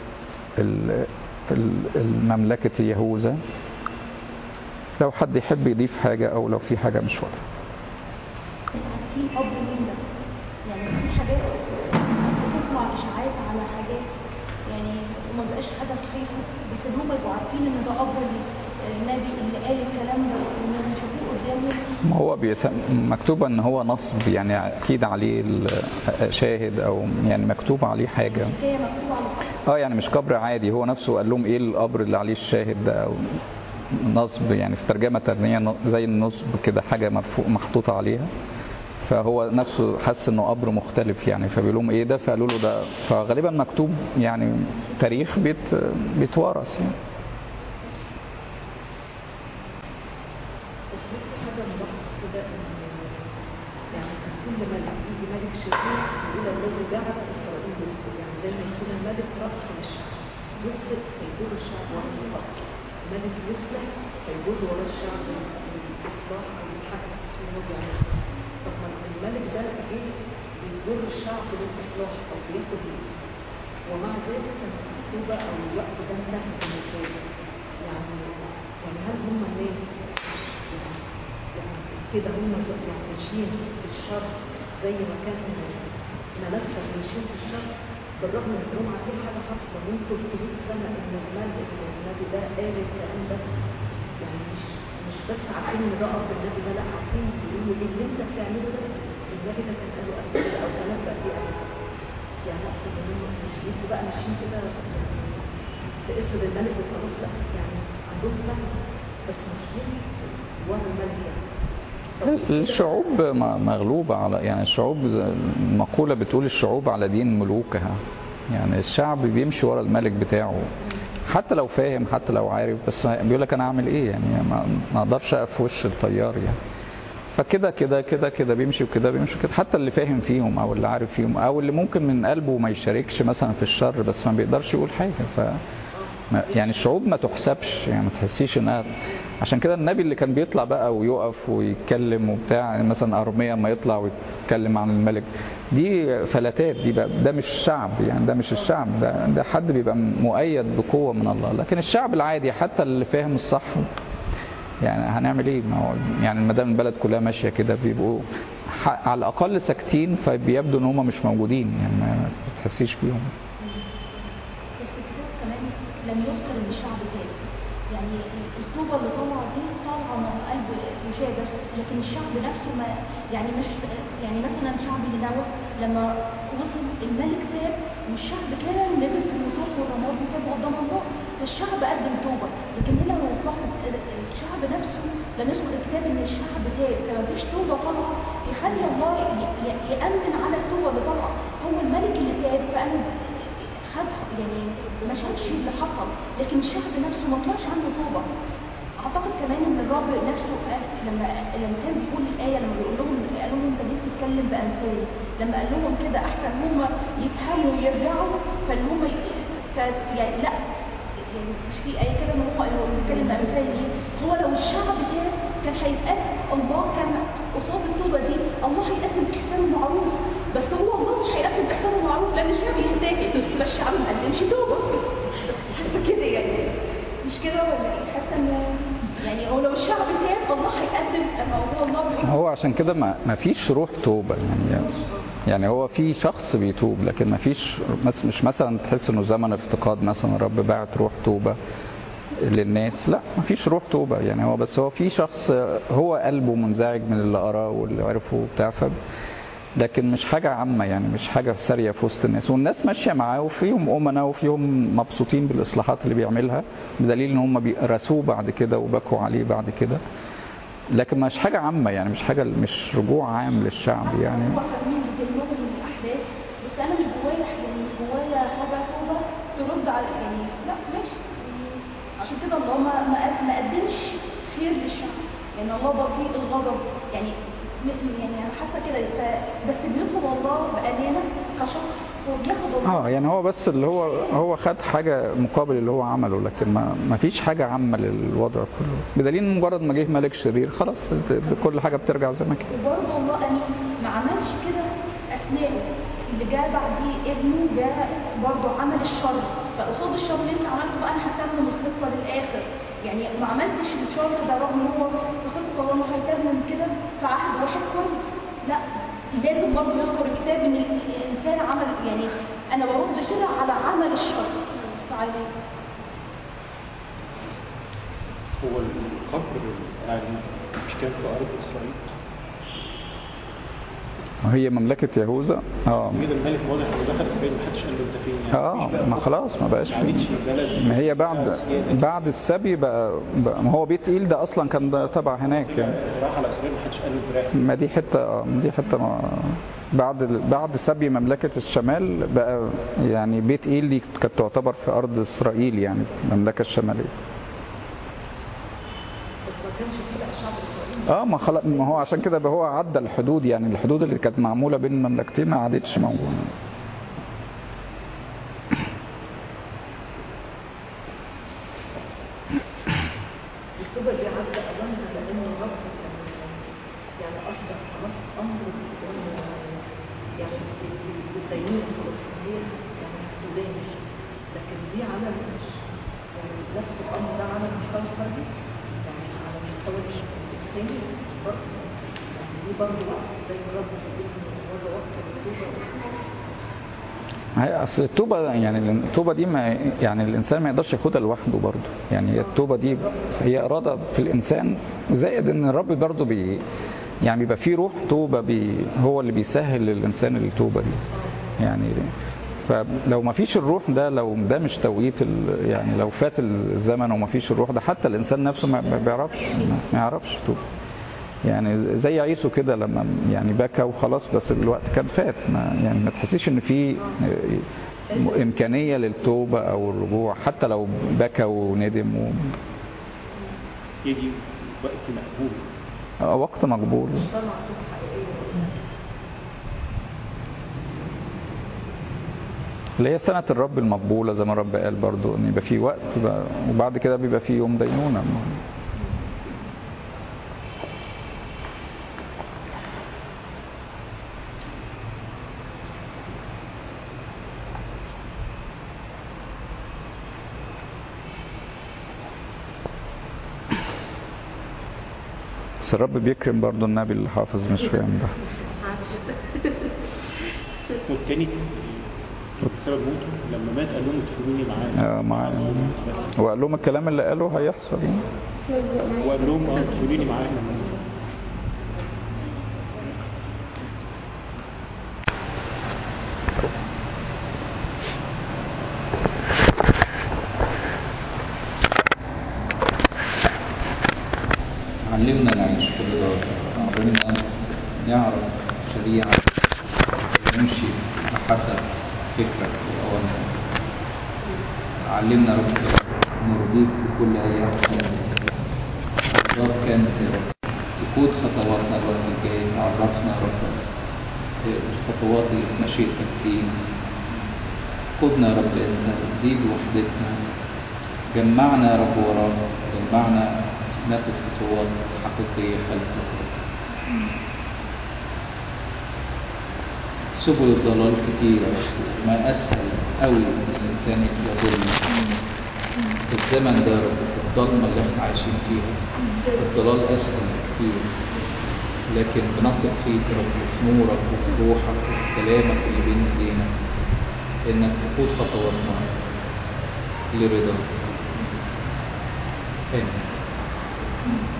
[SPEAKER 1] المملكة يهوذا لو حد يحب يضيف حاجة أو لو في حاجة مش واضحة
[SPEAKER 2] في أب مين ده؟ يعني في حاجات بتسمع إشاعات على حاجات يعني وما بقاش حاجة صحيحة بس إن هم يبقوا عارفين إن ده أب النبي اللي قال الكلام ده وإن بيشوفوه قدامه
[SPEAKER 1] ما هو بيسم... مكتوب ان هو نصب يعني اكيد عليه شاهد او يعني مكتوب عليه حاجه
[SPEAKER 2] هي مكتوبة على الأرض
[SPEAKER 1] اه يعني مش قبر عادي هو نفسه قال لهم ايه القبر اللي عليه الشاهد ده او نصب يعني في ترجمه ترنيه زي النصب كده حاجه مرفوع محطوطه عليها فهو نفسه حس انه قبر مختلف يعني فبيقول لهم ايه ده فقالوا له ده فغالبا مكتوب يعني تاريخ بيت بيتوارث يعني
[SPEAKER 3] حاجة ملاحظ كده إن يعني كل ملك يجي ملك شرير يقول الذي جعل إسرائيل يسكت يعني زي ما يكون الملك رأس للشعب يسكت فيدور الشعب ورا الأرض ملك يصلح فيدور ورا الشعب للإصلاح أو للحق اللي هو بيعمله طب ما الملك ده جه بيدور الشعب للإصلاح أو بياخد ومع ذلك كانت مكتوبة أو الوقت ده انتهى بالنسبة له يعني يعني هل هم الناس يعني يعني كده هم يعني ماشيين في الشر زي ما كان ملكة ماشيين في الشر بالرغم من انهم عارفين حاجه حاصله من 300 سنه ان الملك النبي ده قال الكلام ده يعني مش مش بس عارفين ان ده اب النبي ده لا عارفين بيقولوا ايه اللي انت بتعمله ده النبي ده كان قاله قبل كده او تنبأ بيه قبل كده يعني اقصد ان هم مش بيبقوا بقى ماشيين كده باسم الملك وخلاص لا يعني عندهم فهم بس ماشيين ورا الملك يعني طب
[SPEAKER 1] الشعوب م- مغلوبة على يعني الشعوب زي- المقولة بتقول الشعوب على دين ملوكها يعني الشعب بيمشي ورا الملك بتاعه حتى لو فاهم حتى لو عارف بس بيقول لك انا اعمل ايه يعني ما ما اقدرش اقف في وش التيار يعني فكده كده كده كده بيمشي وكده بيمشي كده حتى اللي فاهم فيهم او اللي عارف فيهم او اللي ممكن من قلبه ما يشاركش مثلا في الشر بس ما بيقدرش يقول حاجه ف ما- يعني الشعوب ما تحسبش يعني ما تحسيش انها عشان كده النبي اللي كان بيطلع بقى ويقف ويتكلم وبتاع يعني مثلا ارميا ما يطلع ويتكلم عن الملك دي فلتات دي بقى ده مش شعب يعني ده مش الشعب ده ده حد بيبقى مؤيد بقوه من الله لكن الشعب العادي حتى اللي فاهم الصح يعني هنعمل ايه ما هو يعني ما دام البلد كلها ماشيه كده بيبقوا ح- على الاقل ساكتين فبيبدو ان هم مش موجودين يعني ما تحسيش بيهم
[SPEAKER 2] بس الكتاب كمان لم يذكر ان الشعب تاب يعني الطوبة اللي طالعة دي طالعة من قلب مشاه بس لكن الشعب نفسه ما يعني مش يعني مثلا شعب نينوى لما وصل الملك تاب والشعب كان لابس الوثوق والرماد وتاب قدام الله فالشعب قدم توبة لكن هنا لو تلاحظ الشعب نفسه لم يذكر الكتاب ان الشعب تاب فما فيش توبة طالعة يخلي الله ي- ي- يأمن على التوبة اللي طالعة هو الملك اللي تاب فأنا خد يعني ما شافش اللي حصل لكن الشعب نفسه ما طلعش عنده توبه اعتقد كمان ان الرب نفسه قال لما لما كان بيقول الايه لما بيقول لهم قال لهم انت ليه بتتكلم بامثال لما قال لهم كده احسن هم يفهموا ويرجعوا فان هم ي... ف... يعني لا يعني مش في ايه كده ان هو هو بيتكلم بامثال ايه هو لو الشعب تاب كان هيتقدم الله كان قصاد التوبه دي الله هيقدم احسان معروف بس هو الله مش هيقدم احسان معروف لان الشعب يستاهل بس الشعب ما قدمش توبه حاسه كده يعني مش كده ولا ايه حاسه ان يعني هو لو الشعب تاب الله هيقدم اما هو الله بيقول
[SPEAKER 1] هو عشان كده ما ما فيش روح توبه يعني يعني هو في شخص بيتوب لكن ما فيش مس- مش مثلا تحس انه زمن افتقاد مثلا الرب بعت روح توبه للناس لا ما فيش روح توبه يعني هو بس هو في شخص هو قلبه منزعج من اللي قراه واللي عرفه وبتاع ف لكن مش حاجة عامة يعني مش حاجة سارية في وسط الناس والناس ماشية معاه وفيهم أمنا وفيهم مبسوطين بالإصلاحات اللي بيعملها بدليل إن هم بيرسوه بعد كده وبكوا عليه بعد كده لكن مش حاجة عامة يعني مش حاجة مش رجوع عام للشعب يعني
[SPEAKER 2] هو فاهمين بيجنبوا الاحداث بس انا مش جوايا يعني مش جوايا حاجه توبه ترد على يعني لا ماشي يعني عشان كده الله ما ما ما قدمش خير للشعب يعني الله بطيء الغضب يعني م- يعني انا حاسه كده ف- بس بيطلب الله بامانه كشخص هو بياخد الله
[SPEAKER 1] اه يعني هو بس اللي هو هو خد حاجة مقابل اللي هو عمله لكن ما, ما فيش حاجة عامة للوضع كله بدليل إن مجرد ما جه ملك شرير خلاص كل حاجة بترجع زي ما كانت
[SPEAKER 2] وبرضه الله امين ما عملش كده اثناءه اللي جاء بعديه ابنه جاء برضه عمل الشر فقصاد الشر اللي انت عملته بقى انا هتمم الخطه للاخر يعني ما عملتش الشر ده رغم ان هو في خطه الله انه هيتمم كده في عهد واحد كويس لا لازم برضه يذكر الكتاب ان الانسان عمل يعني انا برد كده على عمل الشر فعليه
[SPEAKER 4] هو القبر يعني مش كان في أرض إسرائيل
[SPEAKER 1] هي مملكة يهوذا اه
[SPEAKER 4] كده الملك واضح إنه دخل إسرائيل محدش قال له أنت فين يعني
[SPEAKER 1] اه
[SPEAKER 4] مفيش بقى
[SPEAKER 1] ما خلاص ما بقاش
[SPEAKER 4] ما عادتش
[SPEAKER 1] في
[SPEAKER 4] بلد
[SPEAKER 1] ما هي بعد
[SPEAKER 4] سيادة.
[SPEAKER 1] بعد السبي بقى, بقى ما هو بيت ايل ده اصلا كان ده تبع هناك يعني
[SPEAKER 4] راح على إسرائيل محدش قال له أنت رايح
[SPEAKER 1] ما دي حته اه دي حته ما بعد بعد سبي مملكه الشمال بقى يعني بيت ايل دي كانت تعتبر في ارض اسرائيل يعني المملكه الشماليه
[SPEAKER 3] بس ما كانش فيه بقى شعب اسرائيل
[SPEAKER 1] اه ما خلق ما هو عشان كده بقى هو عدى الحدود يعني الحدود اللي كانت معموله بين المملكتين ما عادتش موجوده
[SPEAKER 3] التوبه دي عدى اولا لان الرب كان يعني اصبح خلاص امر إنه يعني بالدينونه خلاص هي يعني هتدانش لكن دي على مش يعني نفس الامر ده على المستوى الفردي يعني على المستوى الانساني برضه يعني دي برضه وقت زي ما الرب بيقول إنه هو وقت التوبه
[SPEAKER 1] هي اصل التوبه يعني التوبه دي ما يعني الانسان ما يقدرش ياخدها لوحده برضه يعني هي التوبه دي هي اراده في الانسان زائد ان الرب برضه بي يعني بيبقى في روح توبة بي هو اللي بيسهل للإنسان التوبة دي يعني فلو ما فيش الروح ده لو ده مش توقيت ال- يعني لو فات الزمن وما فيش الروح ده حتى الإنسان نفسه ما ما بيعرفش ما يعرفش توب يعني زي عيسو كده لما يعني بكى وخلاص بس الوقت كان فات ما يعني ما تحسيش ان في امكانيه للتوبه او الرجوع حتى لو بكى وندم و...
[SPEAKER 4] هي دي وقت مقبول
[SPEAKER 1] آه، وقت مقبول
[SPEAKER 3] طلع توبة حقيقية
[SPEAKER 1] اللي هي سنة الرب المقبولة زي ما الرب قال برضو ان يبقى في وقت بقى وبعد كده بيبقى في يوم دينونة بس الرب بيكرم برضو النبي اللي حافظ مش فاهم ده
[SPEAKER 4] والتاني بسبب موته لما مات قال لهم ادفنوني معاه
[SPEAKER 1] آه، معايا وقال لهم الكلام اللي قاله هيحصل يعني.
[SPEAKER 4] وقال لهم اه ادفنوني معاه لما مات.
[SPEAKER 1] علمنا نعيش في الرضا علمنا نعرف شريعة ونمشي بحسب فكرك وأوامرك علمنا رب نرضيك في كل أيام حياتك رضاك كان سبب تقود خطواتنا الوقت الجاي عرفنا يا رب الخطوات اللي في مشيئتك فينا قدنا يا رب انت تزيد وحدتنا جمعنا يا رب وراك جمعنا ناخد خطوات حقيقية خلفتك سبل الضلال كتيرة ما أسهل أوي إن الإنسان يضل في الزمن ده يا رب في الضلمة اللي احنا عايشين فيها الضلال أسهل كتير لكن بنثق فيك يا رب في نورك وفي روحك وفي كلامك اللي بين ايدينا انك تقود خطواتنا لرضاك امين